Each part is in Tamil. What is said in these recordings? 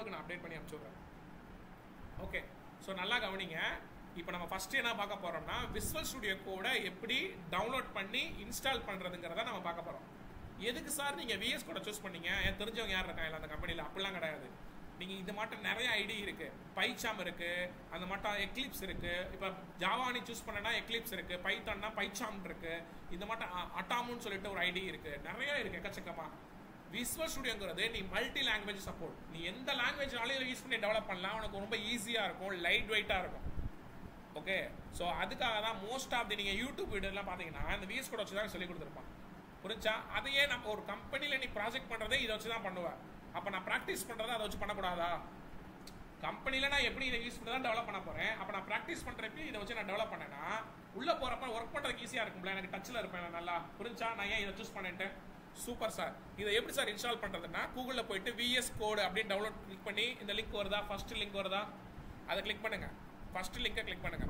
நான் அப்டேட் பண்ணி அனுப்பிச்சுடுறேன் ஓகே ஸோ நல்லா கவனிங்க இப்போ நம்ம ஃபஸ்ட்டு என்ன பார்க்க போகிறோம்னா விஸ்வல் ஸ்டுடியோ கோடை எப்படி டவுன்லோட் பண்ணி இன்ஸ்டால் பண்ணுறதுங்கிறத நம்ம பார்க்க போகிறோம் எதுக்கு சார் நீங்கள் விஎஸ் கோடை சூஸ் பண்ணீங்க என் தெரிஞ்சவங்க யார் இருக்காங்க அந்த கம்பெனியில் அப்படிலாம் கிடையாது நீங்கள் இது மட்டும் நிறைய ஐடி இருக்குது பைச்சாம் இருக்குது அந்த மட்டும் எக்லிப்ஸ் இருக்குது இப்போ ஜாவானி சூஸ் பண்ணனா எக்லிப்ஸ் இருக்குது பைத்தான்னா பைச்சாம் இருக்குது இந்த மட்டும் அட்டாமுன்னு சொல்லிட்டு ஒரு ஐடி இருக்குது நிறைய இருக்குது எக்கச்சக்கமாக விஸ்வல் ஸ்டுடியோங்கிறது நீ மல்டி லாங்குவேஜ் சப்போர்ட் நீ எந்த லாங்குவேஜ்னாலும் யூஸ் பண்ணி டெவலப் பண்ணலாம் உனக்கு ரொம்ப ஈஸியாக இருக்கும் லைட் வெயிட்டாக இருக்கும் ஓகே ஸோ அதுக்காக தான் மோஸ்ட் ஆஃப் தி நீங்கள் யூடியூப் வீடியோலாம் பார்த்தீங்கன்னா இந்த விஎஸ் கூட வச்சு தான் சொல்லி கொடுத்துருப்பான் புரிஞ்சா அதையே நம்ம ஒரு கம்பெனியில் நீ ப்ராஜெக்ட் பண்ணுறதே இதை வச்சு தான் பண்ணுவேன் அப்போ நான் ப்ராக்டிஸ் பண்ணுறதை அதை வச்சு பண்ணக்கூடாதா கம்பெனியில் நான் எப்படி இதை யூஸ் பண்ணி தான் டெவலப் பண்ண போகிறேன் அப்போ நான் ப்ராக்டிஸ் பண்ணுறப்ப இதை வச்சு நான் டெவலப் பண்ணேன்னா உள்ளே போகிறப்ப ஒர்க் பண்ணுறதுக்கு ஈஸியாக இருக்கும்ல எனக்கு டச்சில் இருப்பேன் நான் நல்லா புரிஞ்சா நான் ஏன் இதை சூஸ் பண்ணிட்டேன் சூப்பர் சார் இதை எப்படி சார் இன்ஸ்டால் பண்ணுறதுன்னா கூகுளில் போயிட்டு விஎஸ் கோடு அப்படின்னு டவுன்லோட் கிளிக் பண்ணி இந்த லிங்க் வருதா ஃபர்ஸ்ட் லிங்க் வருதா அதை கிளிக் பண்ணுங்க ஃபர்ஸ்ட் லிங்கை கிளிக் பண்ணுங்க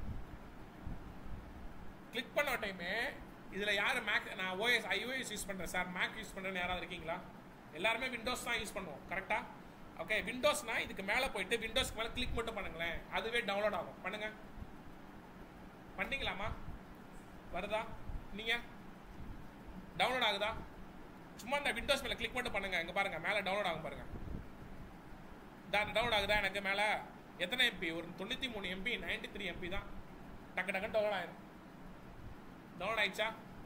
கிளிக் பண்ண டைமே இதில் யார் மேக் நான் ஓஎஸ் ஐஓஎஸ் யூஸ் பண்ணுறேன் சார் மேக் யூஸ் பண்ணுறேன்னு யாராவது இருக்கீங்களா எல்லாருமே விண்டோஸ் தான் யூஸ் பண்ணுவோம் கரெக்டாக ஓகே விண்டோஸ்னா இதுக்கு மேலே போயிட்டு விண்டோஸ்க்கு மேலே கிளிக் மட்டும் பண்ணுங்களேன் அதுவே டவுன்லோட் ஆகும் பண்ணுங்க பண்ணீங்களாமா வருதா நீங்கள் டவுன்லோட் ஆகுதா சும்மா இந்த விண்டோஸ் மேலே கிளிக் மட்டும் பண்ணுங்க இங்கே பாருங்க மேலே டவுன்லோட் ஆகும் பாருங்க டவுன்லோட் ஆகுதா எனக்கு மேலே எத்தனை எம்பி ஒரு தொண்ணூற்றி மூணு எம்பி நைன்டி த்ரீ எம்பி தான் டக்கு டக்குன்னு டவுன்லோட் ஆயிரும் டவுன்லோட் ஆயிடுச்சா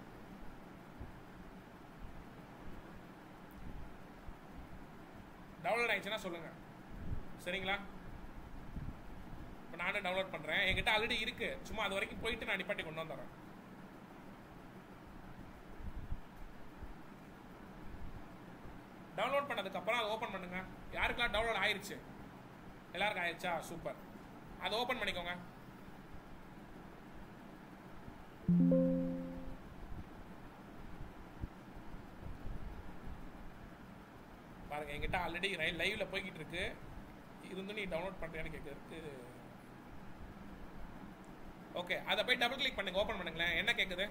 டவுன்லோட் ஆயிடுச்சுன்னா சொல்லுங்க சரிங்களா இப்போ நானும் டவுன்லோட் பண்ணுறேன் என்கிட்ட ஆல்ரெடி இருக்கு சும்மா அது வரைக்கும் போயிட்டு நான் நிப்பாட்டி கொண்டு வந்துடுறேன் டவுன்லோட் பண்ணதுக்கு அப்புறம் அதை ஓப்பன் பண்ணுங்க யாருக்கெல்லாம் டவுன்லோட் ஆயிருச்சு எல்லாருக்கும் ஆயிடுச்சா சூப்பர் அதை ஓப்பன் பண்ணிக்கோங்க பாருங்க என்கிட்ட ஆல்ரெடி லைவ்ல போய்கிட்டு இருக்கு இருந்து நீ டவுன்லோட் பண்றியான்னு கேட்குறதுக்கு ஓகே அதை போய் டபுள் கிளிக் பண்ணுங்க ஓப்பன் பண்ணுங்களேன் என்ன கேட்குது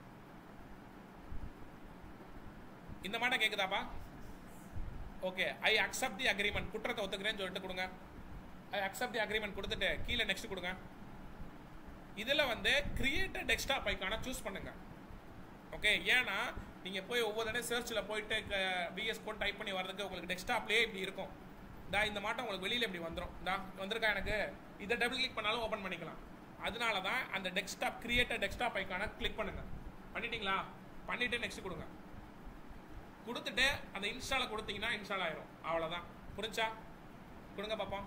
இந்த மாட்டம் கேட்குதாப்பா okay I accept the agreement குற்றத்தை ஒத்துக்கிறேன்னு சொல்லிட்டு கொடுங்க ஐ அக்செப்ட் தி அக்ரிமெண்ட் கொடுத்துட்டு கீழே நெக்ஸ்ட் கொடுங்க இதில் வந்து கிரியேட்டட் டெஸ்க்டாப் ஐக்கான சூஸ் பண்ணுங்க ஓகே ஏன்னா நீங்கள் போய் ஒவ்வொரு தடவை சர்ச்சில் போயிட்டு விஎஸ் கோட் டைப் பண்ணி வரதுக்கு உங்களுக்கு டெஸ்க்டாப்லேயே இப்படி இருக்கும் டா இந்த மாட்டம் உங்களுக்கு வெளியில் இப்படி வந்துடும் டா வந்திருக்கா எனக்கு இதை டபுள் கிளிக் பண்ணாலும் ஓப்பன் பண்ணிக்கலாம் அதனால தான் அந்த டெஸ்க்டாப் கிரியேட்டட் டெஸ்க்டாப் ஐக்கான கிளிக் பண்ணுங்க பண்ணிட்டீங்களா பண்ணிட்டு நெக்ஸ்ட் கொடுங்க கொடுத்துட்டு அந்த இன்ஸ்டால கொடுத்தீங்கன்னா இன்ஸ்டால் ஆயிரும் அவ்வளோதான் புரிஞ்சா கொடுங்க பார்ப்போம்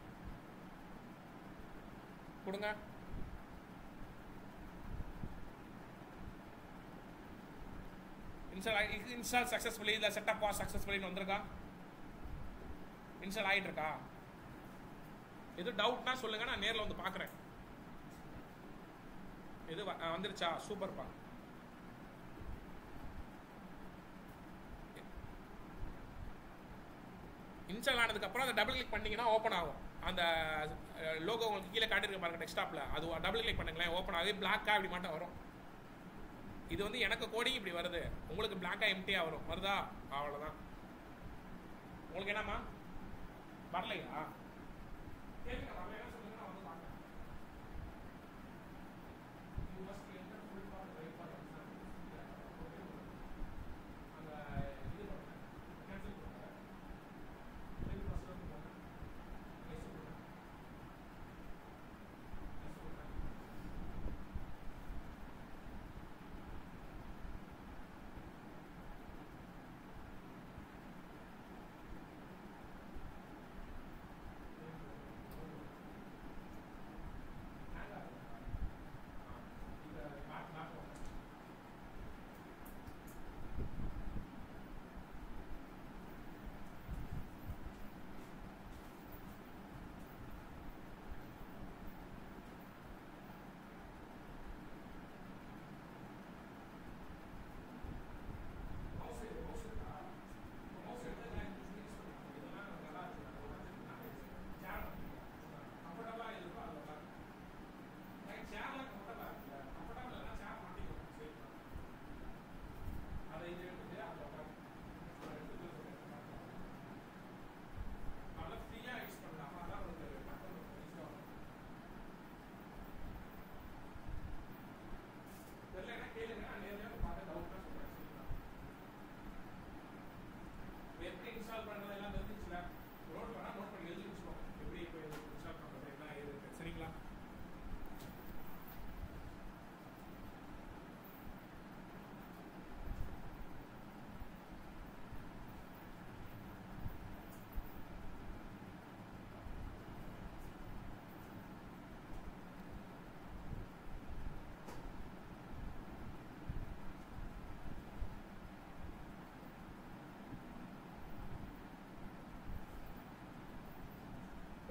கொடுங்க இன்ஸ்டால் இன்ஸ்டால் சக்ஸஸ்ஃபுல்லி இல்லை செட்டப் பாஸ் சக்ஸஸ்ஃபுல்லின்னு வந்திருக்கா இன்ஸ்டால் ஆகிட்டு இருக்கா எது டவுட்னா சொல்லுங்க நான் நேரில் வந்து பார்க்குறேன் எது வ- ஆ, வந்துருச்சா சூப்பர்ப்பா இன்ஸ்டால் ஆனதுக்கு அப்புறம் அதை டபுள் கிளிக் பண்ணீங்கன்னா ஓப்பன் ஆகும் அந்த லோகோ உங்களுக்கு கீழே காட்டிருக்க பாருங்க டெஸ்க்டாப்ல அது டபுள் கிளிக் பண்ணுங்களேன் ஓப்பன் ஆகி பிளாக்கா இப்படி மட்டும் வரும் இது வந்து எனக்கு கோடிங் இப்படி வருது உங்களுக்கு பிளாக்கா எம்டியா வரும் வருதா அவ்வளவுதான் உங்களுக்கு என்னம்மா வரலையா கேளுங்க, வரலைன்னா சொல்லுங்க, நான் வந்து பார்க்கறேன். You must enter full form right for exam. அந்த இது பண்ணுங்க. cancel பண்ணுங்க. திருப்பி first வந்து போங்க. Yes கொடுங்க. Yes கொடுங்க.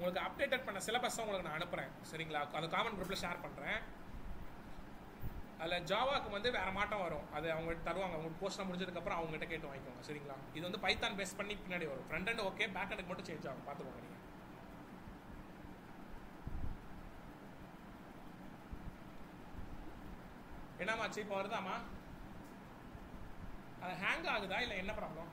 உங்களுக்கு அப்டேட்டட் பண்ண சிலபஸை உங்களுக்கு நான் அனுப்புகிறேன் சரிங்களா அது காமன் குரூப்பில் ஷேர் பண்ணுறேன் அதில் ஜாவாக்கு வந்து வேறு மாட்டம் வரும் அது அவங்க தருவாங்க உங்களுக்கு போஸ்ட்லாம் முடிஞ்சதுக்கப்புறம் அவங்ககிட்ட கேட்டு வாங்கிக்கோங்க சரிங்களா இது வந்து பைத்தான் பேஸ் பண்ணி பின்னாடி வரும் ஃப்ரண்ட் அண்ட் ஓகே பேக் அண்டுக்கு மட்டும் சேஞ்ச் ஆகும் பார்த்துக்கோங்க நீங்கள் என்னமாச்சு இப்போ வருதாமா அது ஹேங் ஆகுதா இல்லை என்ன ப்ராப்ளம்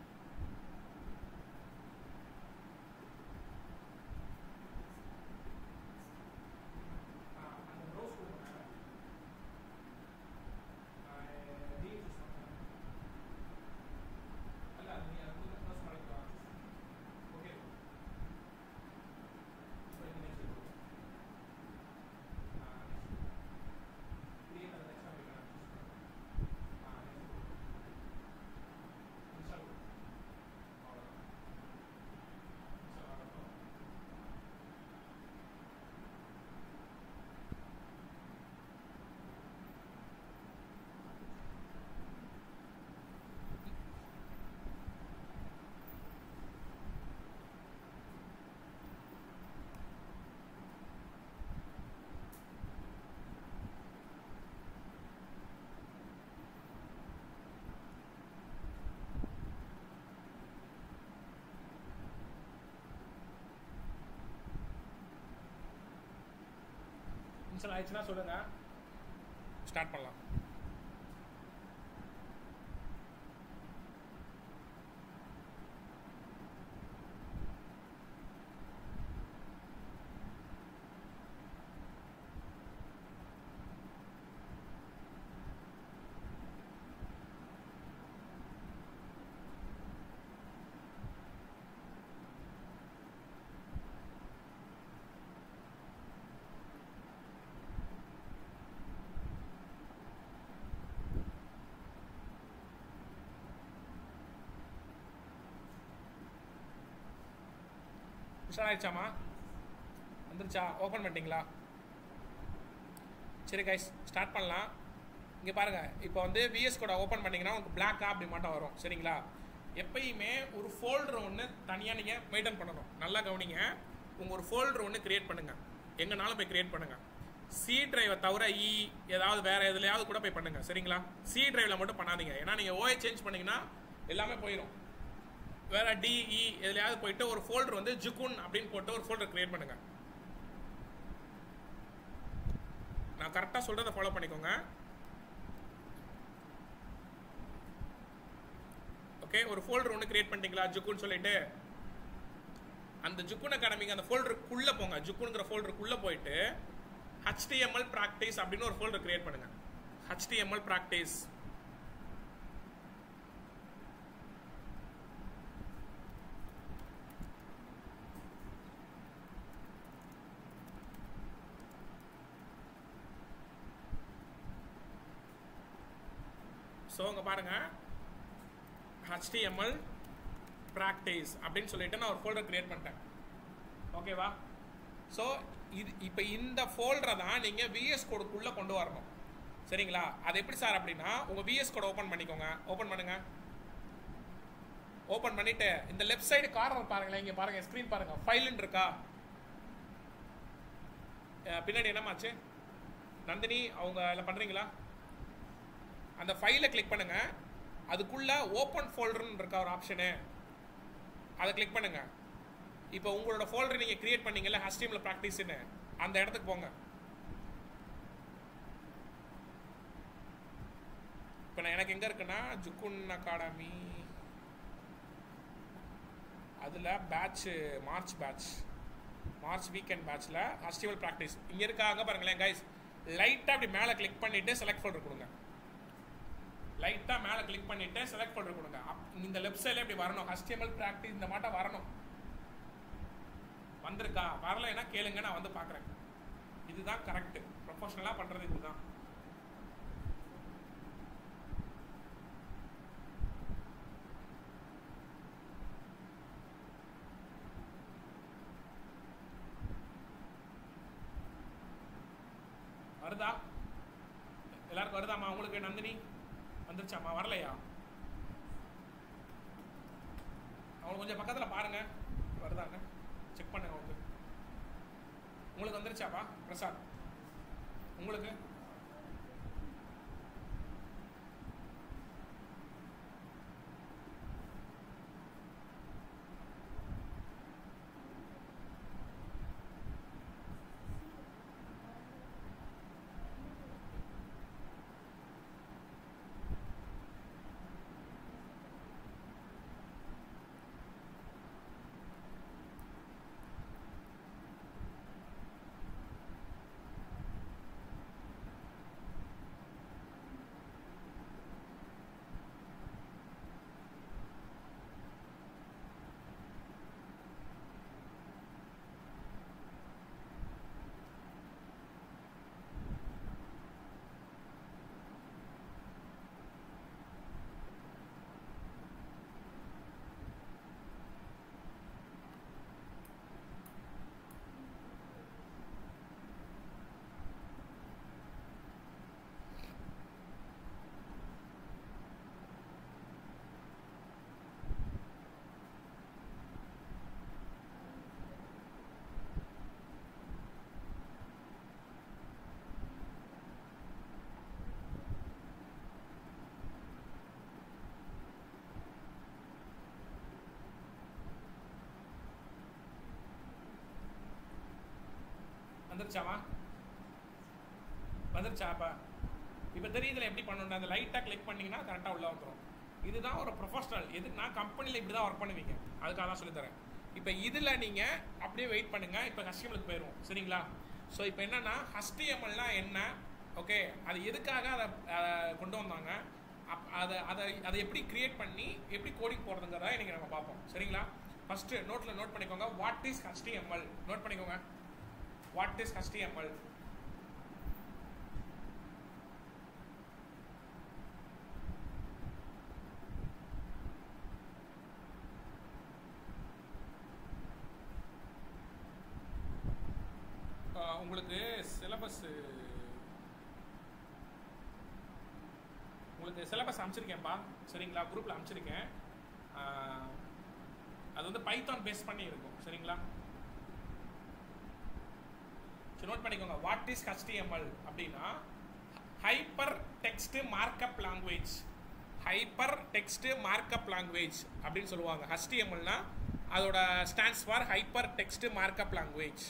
இன்ஸ்டால் ஆயிடுச்சுன்னா சொல்லுங்க ஸ்டார்ட் பண்ணலாம் இன்ஸ்டால் ஆயிடுச்சாமா வந்துருச்சா ஓப்பன் பண்ணிட்டீங்களா சரி கைஸ் ஸ்டார்ட் பண்ணலாம் இங்கே பாருங்கள் இப்போ வந்து விஎஸ் கோட ஓப்பன் பண்ணிங்கன்னா உங்களுக்கு பிளாக்கா அப்படி மட்டும் வரும் சரிங்களா எப்பயுமே ஒரு ஃபோல்டர் ஒன்று தனியாக நீங்கள் மெயின்டைன் பண்ணணும் நல்லா கவனிங்க உங்கள் ஒரு ஃபோல்டர் ஒன்று கிரியேட் பண்ணுங்கள் எங்கனாலும் போய் கிரியேட் பண்ணுங்கள் சி டிரைவை தவிர இ ஏதாவது வேறு எதுலையாவது கூட போய் பண்ணுங்கள் சரிங்களா சி டிரைவில் மட்டும் பண்ணாதீங்க ஏன்னா நீங்கள் ஓஏ சேஞ்ச் பண்ணிங்கன்னா எல்லாமே போயிடும் வேற டிஇ எதுலையாவது போயிட்டு ஒரு ஃபோல்டர் வந்து ஜுகுன் அப்படின்னு போட்டு ஒரு ஃபோல்டர் கிரியேட் பண்ணுங்க நான் கரெக்டாக சொல்றதை ஃபாலோ பண்ணிக்கோங்க ஓகே ஒரு ஃபோல்டர் ஒன்று கிரியேட் பண்ணிட்டீங்களா ஜுக்குன்னு சொல்லிட்டு அந்த ஜுக்குன் அகாடமிக்கு அந்த ஃபோல்டருக்குள்ள போங்க ஜுக்குங்கிற ஃபோல்டருக்குள்ள போயிட்டு ஹெச்டிஎம்எல் ப்ராக்டிஸ் அப்படின்னு ஒரு ஃபோல்டர் கிரியேட் பண்ணுங்க ஹெச்டிஎம்எல் ப்ராக்டிஸ் ஸோ இங்கே பாருங்க ஹெச்டிஎம்எல் ப்ராக்டிஸ் அப்படின்னு சொல்லிட்டு நான் ஒரு ஃபோல்டர் கிரியேட் பண்ணிட்டேன் ஓகேவா ஸோ இது இப்போ இந்த ஃபோல்டரை தான் நீங்கள் விஎஸ் கோடுக்குள்ளே கொண்டு வரணும் சரிங்களா அது எப்படி சார் அப்படின்னா உங்கள் விஎஸ் கோடை ஓப்பன் பண்ணிக்கோங்க ஓப்பன் பண்ணுங்க ஓப்பன் பண்ணிட்டு இந்த லெஃப்ட் சைடு கார்னர் பாருங்களேன் இங்கே பாருங்க ஸ்க்ரீன் பாருங்க ஃபைலுன்னு இருக்கா அஹ் பின்னாடி என்னமாச்சு நந்தினி அவங்க எல்லாம் பண்ணுறீங்களா அந்த ஃபைலை கிளிக் பண்ணுங்க அதுக்குள்ள ஓப்பன் ஃபோல்டர்னு இருக்க ஒரு ஆப்ஷனு அதை கிளிக் பண்ணுங்க இப்போ உங்களோட ஃபோல்டர் நீங்கள் கிரியேட் பண்ணீங்கல்ல ஹஸ்டீம்ல ப்ராக்டிஸ்னு அந்த இடத்துக்கு போங்க இப்போ நான் எனக்கு எங்கே இருக்குன்னா ஜுக்குன் அகாடமி அதில் batch March batch March weekend பேட்ச்சில் ஹஸ்டிவல் ப்ராக்டிஸ் இங்கே இருக்காங்க பாருங்களேன் கைஸ் லைட்டாக அப்படி மேலே கிளிக் பண்ணிவிட்டு செலக்ட் ஃபோல்டர் கொடுங்க லைட்டாக மேலே கிளிக் பண்ணிவிட்டு செலக்ட் ஃபோல்டர் கொடுங்க அப் இந்த லெஃப்ட் சைடில் இப்படி வரணும் ஹஸ்டிஎம்எல் ப்ராக்டிஸ் இந்த மாட்டம் வரணும் வந்திருக்கா வரலைன்னா கேளுங்க நான் வந்து பார்க்குறேன் இதுதான் கரெக்ட் ப்ரொஃபஷனலாக பண்ணுறது இதுதான் வருதா எல்லாருக்கும் வருதாம்மா உங்களுக்கு நந்தினி வந்துருச்சாம்மா வரலையா அவங்க கொஞ்சம் பக்கத்தில் பாருங்க வருதாங்க செக் பண்ணுங்க உங்களுக்கு உங்களுக்கு வந்துருச்சாப்பா பிரசாத் உங்களுக்கு வந்துருச்சாமா வந்துருச்சாப்பா இப்போ தெரியுதுல எப்படி பண்ணணும் அந்த லைட்டாக கிளிக் பண்ணீங்கன்னா கரெக்டாக உள்ள வந்துடும் இதுதான் ஒரு ப்ரொஃபஷனல் எது நான் கம்பெனியில் இப்படி தான் ஒர்க் பண்ணுவீங்க அதுக்காக தான் சொல்லித்தரேன் இப்போ இதில் நீங்கள் அப்படியே வெயிட் பண்ணுங்க இப்போ கஸ்டமருக்கு போயிடுவோம் சரிங்களா ஸோ இப்போ என்னன்னா HTML-னா என்ன ஓகே அது எதுக்காக அதை அஹ், கொண்டு வந்தாங்க அப் அதை அதை அதை எப்படி கிரியேட் பண்ணி எப்படி கோடிங் போடுறதுங்கிறத இன்னைக்கு நம்ம பார்ப்போம் சரிங்களா ஃபர்ஸ்ட் நோட்டில் நோட் பண்ணிக்கோங்க வாட் இஸ் HTML நோட் பண்ணிக்கோங்க வாட் இஸ் HTML ஆஹ் உங்களுக்கு சிலபஸ் உங்களுக்கு சிலபஸ் அனுப்பிச்சிருக்கேன்ப்பா சரிங்களா குரூப்பில் அனுப்பிச்சிருக்கேன் ஆஹ் அது வந்து பைத்தான் பேஸ் பண்ணி இருக்கும் சரிங்களா சரி நோட் பண்ணிக்கோங்க வாட் இஸ் HTML அப்படின்னா hyper text markup language hyper text markup language அப்படின்னு சொல்லுவாங்க HTMLனா அதோட stands for hyper text markup language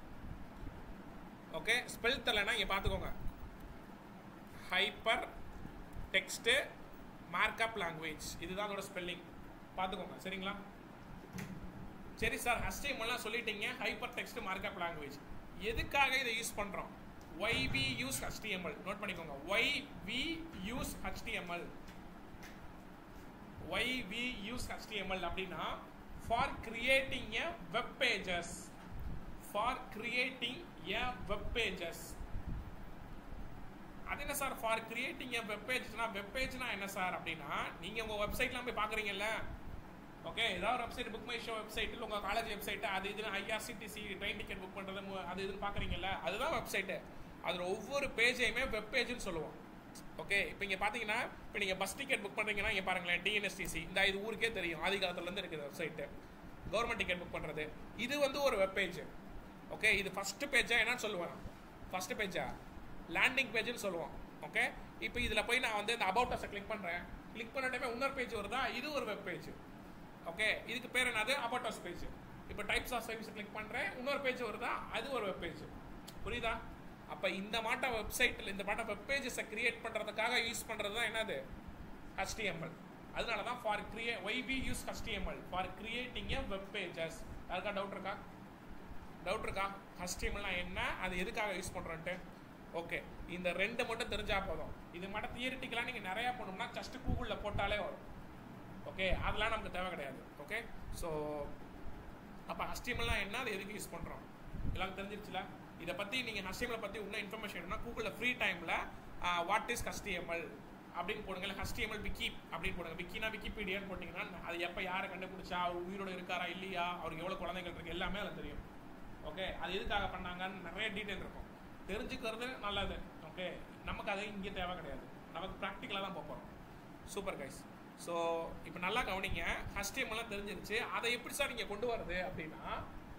okay spell தெரியலனா இங்கே பார்த்துக்கோங்க ஹைப்பர் டெக்ஸ்ட் மார்க்அப் லாங்குவேஜ் இதுதான் அதோட ஸ்பெல்லிங் பார்த்துக்கோங்க சரிங்களா சரி சார் HTML சொல்லிட்டீங்க ஹைப்பர் டெக்ஸ்ட் மார்க்அப் லாங்குவேஜ் எதுக்காக இதை யூஸ் பண்ணுறோம் why we use HTML note பண்ணிக்கோங்க why we use HTML why we use HTML அப்படின்னா for creating a web pages for creating a web pages அது என்ன sir for creating a web பேஜ்னா வெப் பேஜ்னா என்ன சார் அப்படின்னா நீங்க உங்க வெப்சைட்லாம் போய் பாக்குறீங்கல்ல ஓகே ஏதாவது website book my show website இல்லை உங்க காலேஜ் வெப்சைட் அது இதுன்னு ஐஆர்சிடிசி ட்ரெயின் டிக்கெட் புக் பண்றது மு- அது இதுன்னு பாக்குறீங்கல்ல அதுதான் வெப்சைட்டு அதுல ஒவ்வொரு பேஜையுமே வெப் பேஜ்னு சொல்லுவோம் ஓகே இப்போ இங்க பாத்தீங்கன்னா இப்போ நீங்க பஸ் டிக்கெட் புக் பண்றீங்கன்னா இங்க பாருங்களேன் டிஎன்எஸ்டிசி இந்த இது ஊருக்கே தெரியும் ஆதி காலத்துல இருந்து இருக்குது வெப்சைட் கவர்மெண்ட் டிக்கெட் புக் பண்றது இது வந்து ஒரு வெப் பேஜ் ஓகே இது ஃபர்ஸ்ட் பேஜா என்னன்னு சொல்லுவேன் ஃபர்ஸ்ட் பேஜா லேண்டிங் பேஜ்னு சொல்லுவோம் ஓகே இப்போ இதுல போய் நான் வந்து இந்த அபவுட் அஸை கிளிக் பண்றேன் கிளிக் பண்ண டைமே இன்னொரு பேஜ் வருதா இது ஒரு வெப் பேஜ் ஓகே இதுக்கு பேர் என்னது அபவுட் அஸ் பேஜ் இப்போ டைப்ஸ் ஆஃப் சர்வீஸ் கிளிக் பண்றேன் இன்னொரு பேஜ் வருதா அது ஒரு வெப் பேஜ் புரியுதா அப்ப இந்த மாட்ட வெப்சைட்ல இந்த மாட்ட வெப் பேஜஸை கிரியேட் பண்றதுக்காக யூஸ் பண்றது தான் என்னது HTML அதனால தான் for create why we use HTML for creating a web pages யாருக்கா டவுட் இருக்கா டவுட் இருக்கா HTML என்ன அது எதுக்காக யூஸ் பண்றோன்ட்டு ஓகே இந்த ரெண்டு மட்டும் தெரிஞ்சா போதும் இது மட்டும் தியரிட்டிக்கலாக நீங்க நிறைய போகணும்னா ஜஸ்ட் கூகுளில் போட்டாலே வரும் ஓகே அதெல்லாம் நமக்கு தேவை கிடையாது ஓகே ஸோ அப்போ HTML-னா என்ன அது எதுக்கு யூஸ் பண்ணுறோம் எல்லாரும் தெரிஞ்சிருச்சுல இதை பற்றி நீங்கள் HTML பற்றி இன்னும் இன்ஃபர்மேஷன் வேணும்னா கூகுளில் ஃப்ரீ டைமில் வாட் இஸ் HTML அப்படின்னு போடுங்க இல்லை HTML விக்கி அப்படின்னு போடுங்க விக்கினா விக்கிபீடியான்னு போட்டிங்கன்னா அது எப்போ யாரை கண்டுபிடிச்சா அவர் உயிரோட இருக்காரா இல்லையா அவருக்கு எவ்வளோ குழந்தைகள் இருக்கு எல்லாமே அதில் தெரியும் ஓகே அது எதுக்காக பண்ணாங்கன்னு நிறைய டீட்டெயில் இருக்கும் தெரிஞ்சுக்கிறது நல்லது ஓகே நமக்கு அது இங்கே தேவை கிடையாது நமக்கு ப்ராக்டிக்கலாக தான் போகிறோம் சூப்பர் கைஸ் ஸோ இப்போ நல்லா கவனிங்க HTML எல்லாம் தெரிஞ்சிருச்சு அதை எப்படி சார் நீங்கள் கொண்டு வரது அப்படின்னா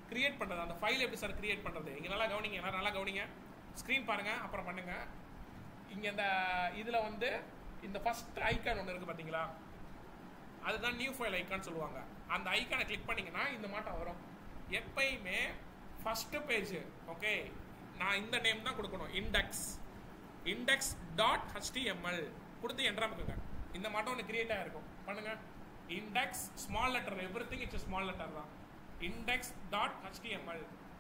கிரியேட் பண்ணுறது அந்த ஃபைல் எப்படி சார் கிரியேட் பண்ணுறது இங்கே நல்லா கவனிங்க எல்லாரும் நல்லா கவனிங்க ஸ்க்ரீன் பாருங்க அப்புறம் பண்ணுங்க இங்கே இந்த இதில் வந்து இந்த ஃபர்ஸ்ட் ஐக்கான் ஒன்று இருக்குது பார்த்தீங்களா அதுதான் நியூ ஃபைல் ஐக்கான் சொல்லுவாங்க அந்த ஐக்கானை கிளிக் பண்ணீங்கன்னா இந்த மாட்டம் வரும் எப்பயுமே ஃபர்ஸ்ட் பேஜ் ஓகே நான் இந்த நேம் தான் கொடுக்கணும் இண்டெக்ஸ் இண்டெக்ஸ் டாட் ஹச்டிஎம்எல் கொடுத்து என்ட்ரா பண்ணுங்க இந்த மாட்டம் ஒன்று கிரியேட் ஆகிருக்கும் பண்ணுங்க index small letter everything it's small letter தான் இண்டெக்ஸ் டாட் ஹச்டிஎம்எல்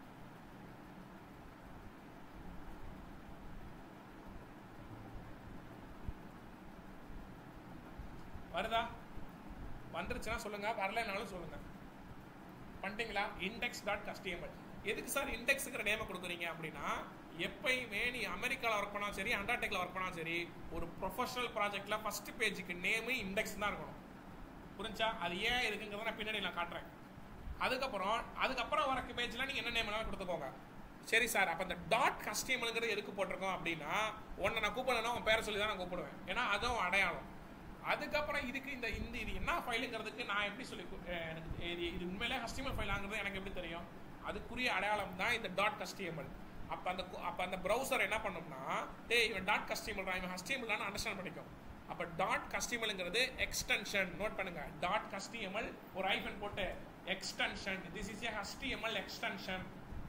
வருதா வந்துருச்சுன்னா சொல்லுங்க வரலைனாலும் சொல்லுங்க பண்ணிட்டீங்களா இண்டெக்ஸ் டாட் கஸ்டிஎம்எல் எதுக்கு சார் இண்டெக்ஸுங்கிற நேமை கொடுக்குறீங்க அப்படின்னா எப்பயுமே நீ அமெரிக்காவில் ஒர்க் பண்ணாலும் சரி அண்டாடெக்கில் ஒர்க் பண்ணாலும் சரி ஒரு ப்ரொஃபஷனல் ப்ராஜெக்டில் ஃபர்ஸ்ட் பேஜுக்கு நேமு இண்டெக்ஸ் தான் இருக்கணும் புரிஞ்சா அது ஏன் இருக்குங்கிறத நான் பின்னாடி நான் காட்டுறேன் அதுக்கப்புறம் அதுக்கப்புறம் வர பேஜில் நீங்கள் என்ன நேம் வேணாலும் கொடுத்துக்கோங்க சரி சார் அப்போ இந்த டாட் கஸ்டியம்ங்கிறது எதுக்கு போட்டிருக்கோம் அப்படின்னா உன்னை நான் கூப்பிடணும் உன் பேரை சொல்லி தான் நான் கூப்பிடுவேன் ஏன்னா அதுவும் அடையாளம் அதுக்கப்புறம் இதுக்கு இந்த இந்த இது என்ன ஃபைலுங்கிறதுக்கு நான் எப்படி சொல்லி கு- அஹ் எனக்கு இது இது உண்மையிலே கஸ்டமர் ஃபைலாங்கிறது எனக்கு எப்படி தெரியும் அதுக்குரிய அடையாளம் தான் இந்த டாட் கஸ்டியமல் அப்போ அந்த கு- அப்போ அந்த ப்ரௌசர் என்ன பண்ணோம்னா டேய் இவன் டாட் கஸ்டியமல் இவன் ஹஸ்டியமல் தான் அண்டர்ஸ்டாண்ட் பண்ணிக்கும் அப்போ டாட் கஸ்டியமல்ங்கிறது எக்ஸ்டென்ஷன் நோட் பண்ணுங்க டாட் கஸ்டியமல் ஒரு ஐஃபன் போட்டு extension this is a HTML extension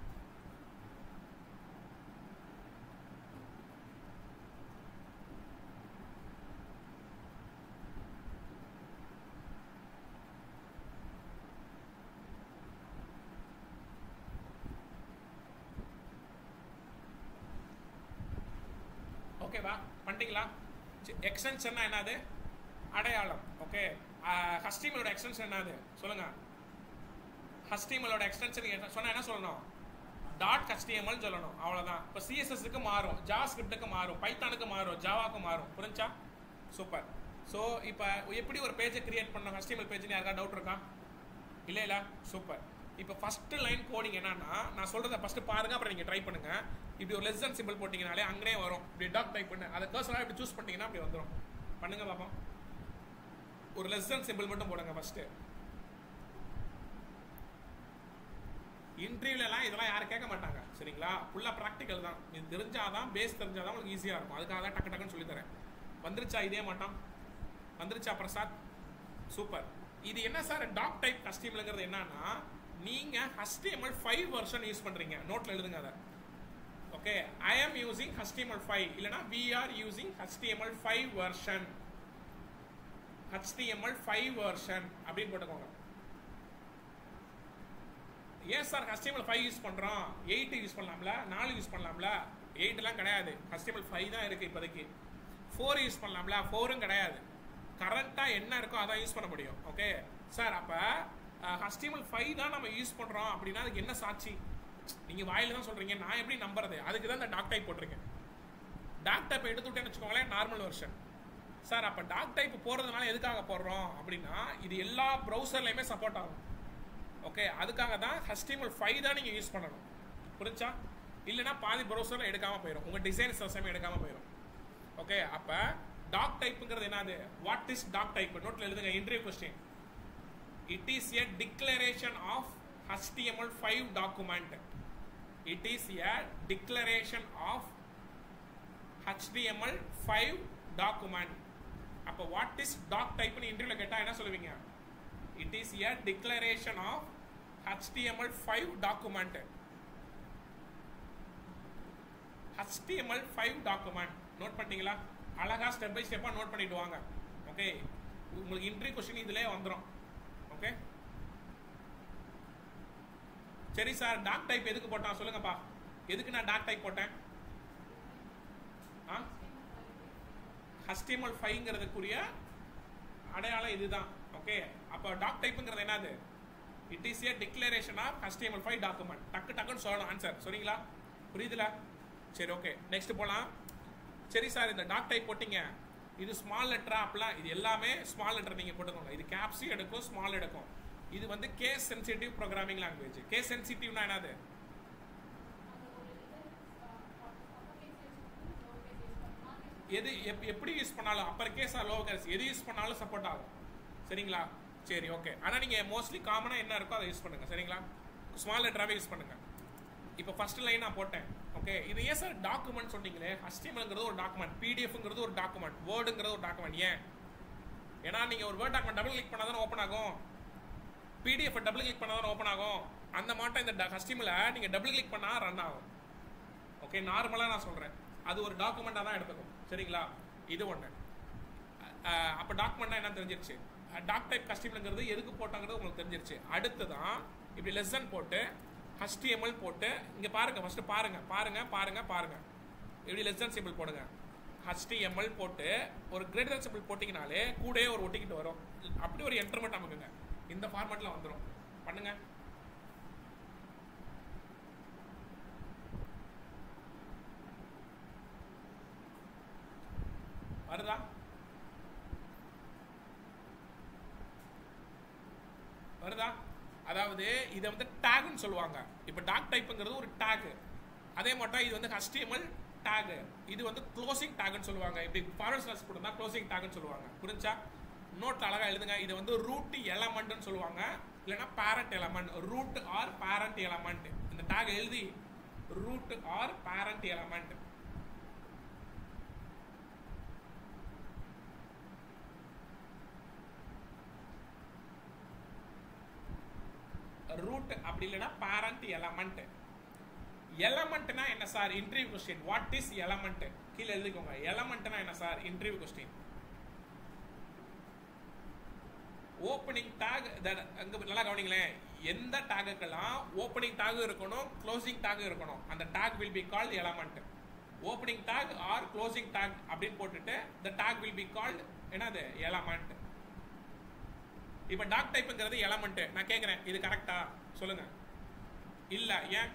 ஓகேவா பண்ணிட்டீங்களா எக்ஸ்டென்ஷன்னா என்னது அடையாளம் ஓகே ஹஸ்டிமலோட எக்ஸ்டென்ஷன் என்னது சொல்லுங்க ஹஸ்டிமலோட எக்ஸ்டென்ஷன் சொன்னா என்ன சொல்லணும் டாட் ஹஸ்டிஎம்எல் சொல்லணும் அவ்வளவுதான் இப்போ சிஎஸ்எஸ்க்கு மாறும் ஜா ஸ்கிரிப்டுக்கு மாறும் பைத்தானுக்கு மாறும் ஜாவாக்கு மாறும் புரிஞ்சா சூப்பர் ஸோ இப்போ எப்படி ஒரு பேஜை கிரியேட் பண்ணணும் ஹஸ்டிஎம்எல் பேஜ்னு யாருக்கா டவுட் இருக்கா இல்லை இல்லை சூப்பர் இப்போ ஃபர்ஸ்ட் லைன் கோடிங் என்னன்னா நான் சொல்றத ஃபர்ஸ்ட் பாருங்க அப்புறம் நீங்க ட்ரை பண்ணுங்க இப்படி ஒரு லெஸ் than சிம்பிள் போட்டீங்கனாலே அங்கனே வரும் இப்படி டாக் டைப் பண்ணு அதை கர்சனாக இப்படி சூஸ் பண்ணீங்கன்னா அப்படி வந்துடும் பண்ணுங்க பாப்போம் ஒரு லெஸ் than சிம்பிள் மட்டும் போடுங்க ஃபர்ஸ்ட் இன்டர்வியூலலாம் இதெல்லாம் யாரும் கேட்க மாட்டாங்க சரிங்களா ஃபுல்லாக ப்ராக்டிக்கல் தான் இது தெரிஞ்சாதான் பேஸ் தெரிஞ்சாதான் உங்களுக்கு ஈஸியாக இருக்கும் அதுக்காக தான் டக்கு டக்குன்னு சொல்லி தரேன் வந்துருச்சா இதே மாட்டோம் வந்துருச்சா பிரசாத் சூப்பர் இது என்ன சார் டாக் டைப் கஸ்டமர்ங்கிறது என்னன்னா நீங்க HTML ஃபைவ் வெர்ஷன் யூஸ் பண்றீங்க நோட்ல எழுதுங்க அதை okay I am using HTML five இல்லைனா we are using HTML five version HTML five version அப்படின்னு போட்டுக்கோங்க ஏன் சார் HTML ஃபைவ் யூஸ் பண்றோம் எயிட் யூஸ் பண்ணலாம்ல நாலு யூஸ் பண்ணலாம்ல எயிட்லாம் கிடையாது HTML ஃபைவ் தான் இருக்கு இப்போதைக்கு ஃபோர் யூஸ் பண்ணலாம்ல ஃபோரும் கிடையாது கரண்ட்டாக என்ன இருக்கோ அதான் யூஸ் பண்ண முடியும் ஓகே சார் அப்போ HTML ஃபைவ் தான் நம்ம யூஸ் பண்ணுறோம் அப்படின்னா அதுக்கு என்ன சாட்சி நீங்கள் வாயில தான் சொல்கிறீங்க நான் எப்படி நம்புறது அதுக்கு தான் இந்த டாக் டைப் போட்டிருக்கேன் டாக் டைப் எடுத்து விட்டேன்னு வச்சுக்கோங்களேன் நார்மல் வெர்ஷன் சார் அப்போ டாக் டைப் போடுறதுனால எதுக்காக போடுறோம் அப்படின்னா இது எல்லா ப்ரௌசர்லையுமே சப்போர்ட் ஆகும் ஓகே அதுக்காக தான் HTML ஃபைவ் தான் நீங்கள் யூஸ் பண்ணணும் புரிஞ்சா இல்லைன்னா பாதி ப்ரௌசரில் எடுக்காமல் போயிடும் உங்கள் டிசைன்ஸ் எல்லாமே எடுக்காமல் போயிடும் ஓகே அப்போ டாக் டைப்புங்கிறது என்னது வாட் இஸ் டாக் டைப் நோட்டில் எழுதுங்க interview question it is a declaration of HTML5 document it is a declaration of HTML5 document அப்போ வாட் இஸ் டாக் டைப்னு இன்டர்வியூல கேட்டா என்ன சொல்லுவீங்க it is a declaration of HTML5 document HTML5 document note பண்ணிட்டீங்களா அழகா ஸ்டெப் பை ஸ்டெப்பா நோட் பண்ணிட்டு வாங்க ஓகே உங்களுக்கு இன்டர்வியூ கொஸ்டின் இதுலயே வந்துரும் ஓகே சரி சார் டாக் டைப் எதுக்கு போட்டான் சொல்லுங்கப்பா எதுக்கு நான் டாக் டைப் போட்டேன் ஆ HTML ஃபைவ்ங்கிறதுக்குரிய அடையாளம் இதுதான் ஓகே அப்போ டாக் டைப்புங்கிறது என்னது it is a declaration of HTML five document டக்கு டக்குன்னு சொல்லணும் ஆன்சர் சரிங்களா புரியுதுல சரி ஓகே நெக்ஸ்ட் போலாம் சரி சார் இந்த டாக் டைப் போட்டீங்க இது ஸ்மால் லெட்டரா அப்படிலாம் இது எல்லாமே ஸ்மால் லெட்டர் நீங்க போட்டுக்கோங்க இது கேப்ஸி எடுக்கும் ஸ்மால் எடுக்கும் இது வந்து case sensitive programming language case சென்சிட்டிவ்னா என்னது எது எப்- எப்படி யூஸ் பண்ணாலும் அப்பர் கேஸ் லோ கேஸ் எது யூஸ் பண்ணாலும் சப்போர்ட் ஆகும் சரிங்களா சரி ஓகே ஆனால் நீங்கள் மோஸ்ட்லி காமனாக என்ன இருக்கோ அதை யூஸ் பண்ணுங்க சரிங்களா ஸ்மால் லெட்டராகவே யூஸ் பண்ணுங்க இப்போ ஃபர்ஸ்ட் லைன் நான் போட்டேன் ஓகே இது ஏன் சார் டாக்குமெண்ட் சொன்னீங்களே HTMLங்கிறது ஒரு டாக்குமெண்ட் பிடிஎஃப்ங்கிறது ஒரு டாக்குமெண்ட் வேர்டுங்கிறது ஒரு டாக்குமெண்ட் ஏன் ஏன்னா நீங்க ஒரு வேர்ட் டாக்குமெண்ட் டபுள் கிளிக் பண்ணாதான் ஓப்பன் ஆகும் பிடிஎஃப் டபுள் கிளிக் பண்ணாதான் ஓப்பன் ஆகும் அந்த மாட்டம் இந்த HTML நீங்க டபுள் கிளிக் பண்ணா ரன் ஆகும் ஓகே நார்மலா நான் சொல்றேன் அது ஒரு டாக்குமெண்டா தான் எடுத்துக்கும் சரிங்களா இது ஒண்ணு அஹ் அப்ப டாக்குமெண்ட்னா என்ன தெரிஞ்சிருச்சு டாக் டைப் கஸ்டமர்ங்கிறது எதுக்கு போட்டாங்கிறது உங்களுக்கு தெரிஞ்சிருச்சு அடுத்ததான் இப்படி லெசன் போட்டு HTML போட்டு இங்க பாருங்க ஃபர்ஸ்ட் பாருங்க பாருங்க பாருங்க பாருங்க இப்படி லெசன் சிம்பிள் போடுங்க HTML போட்டு ஒரு கிரேட்டர் சிம்பிள் போட்டிங்கனாலே கூடயே ஒரு ஒட்டிக்கிட்டு வரும் அப்படி ஒரு என்டர்மெண்ட் அமைக்குங்க இந்த ஃபார்மேட்ல வந்துடும் பண்ணுங்க வருதா வருதா அதாவது இதை வந்து டேக்னு சொல்லுவாங்க இப்போ டாக் டைப்புங்கிறது ஒரு டேக் அதே மட்டும் இது வந்து HTML டேக் இது வந்து க்ளோசிங் டேக்னு சொல்லுவாங்க இப்படி ஃபார்வர்ட் ஸ்லாஷ் போட்டு க்ளோசிங் டேக்னு சொல்லுவாங்க புரிஞ்சா நோட்ல அழகா எழுதுங்க இது வந்து ரூட் எலமெண்ட்னு சொல்லுவாங்க இல்லைன்னா parent element root or parent element இந்த டேக் எழுதி root or parent element root அப்படி இல்லைன்னா பேரண்ட் எலமெண்ட் எலமெண்ட்னா என்ன sir interview question what is element கீழே எழுதிக்கோங்க எலமெண்ட்னா என்ன sir interview question opening tag அங்க நல்லா கவனிங்களேன் எந்த டாகுக்கெல்லாம் ஓப்பனிங் டாக் இருக்கணும் க்ளோசிங் டாக் இருக்கணும் அந்த tag will be called element opening tag or closing tag அப்படின்னு போட்டுட்டு the tag will be called என்னது எலமெண்ட் இப்ப டாக் டைப்ங்கிறது எலமெண்ட் நான் கேக்குறேன் இது கரெக்டா சொல்லுங்க இல்ல ஏன்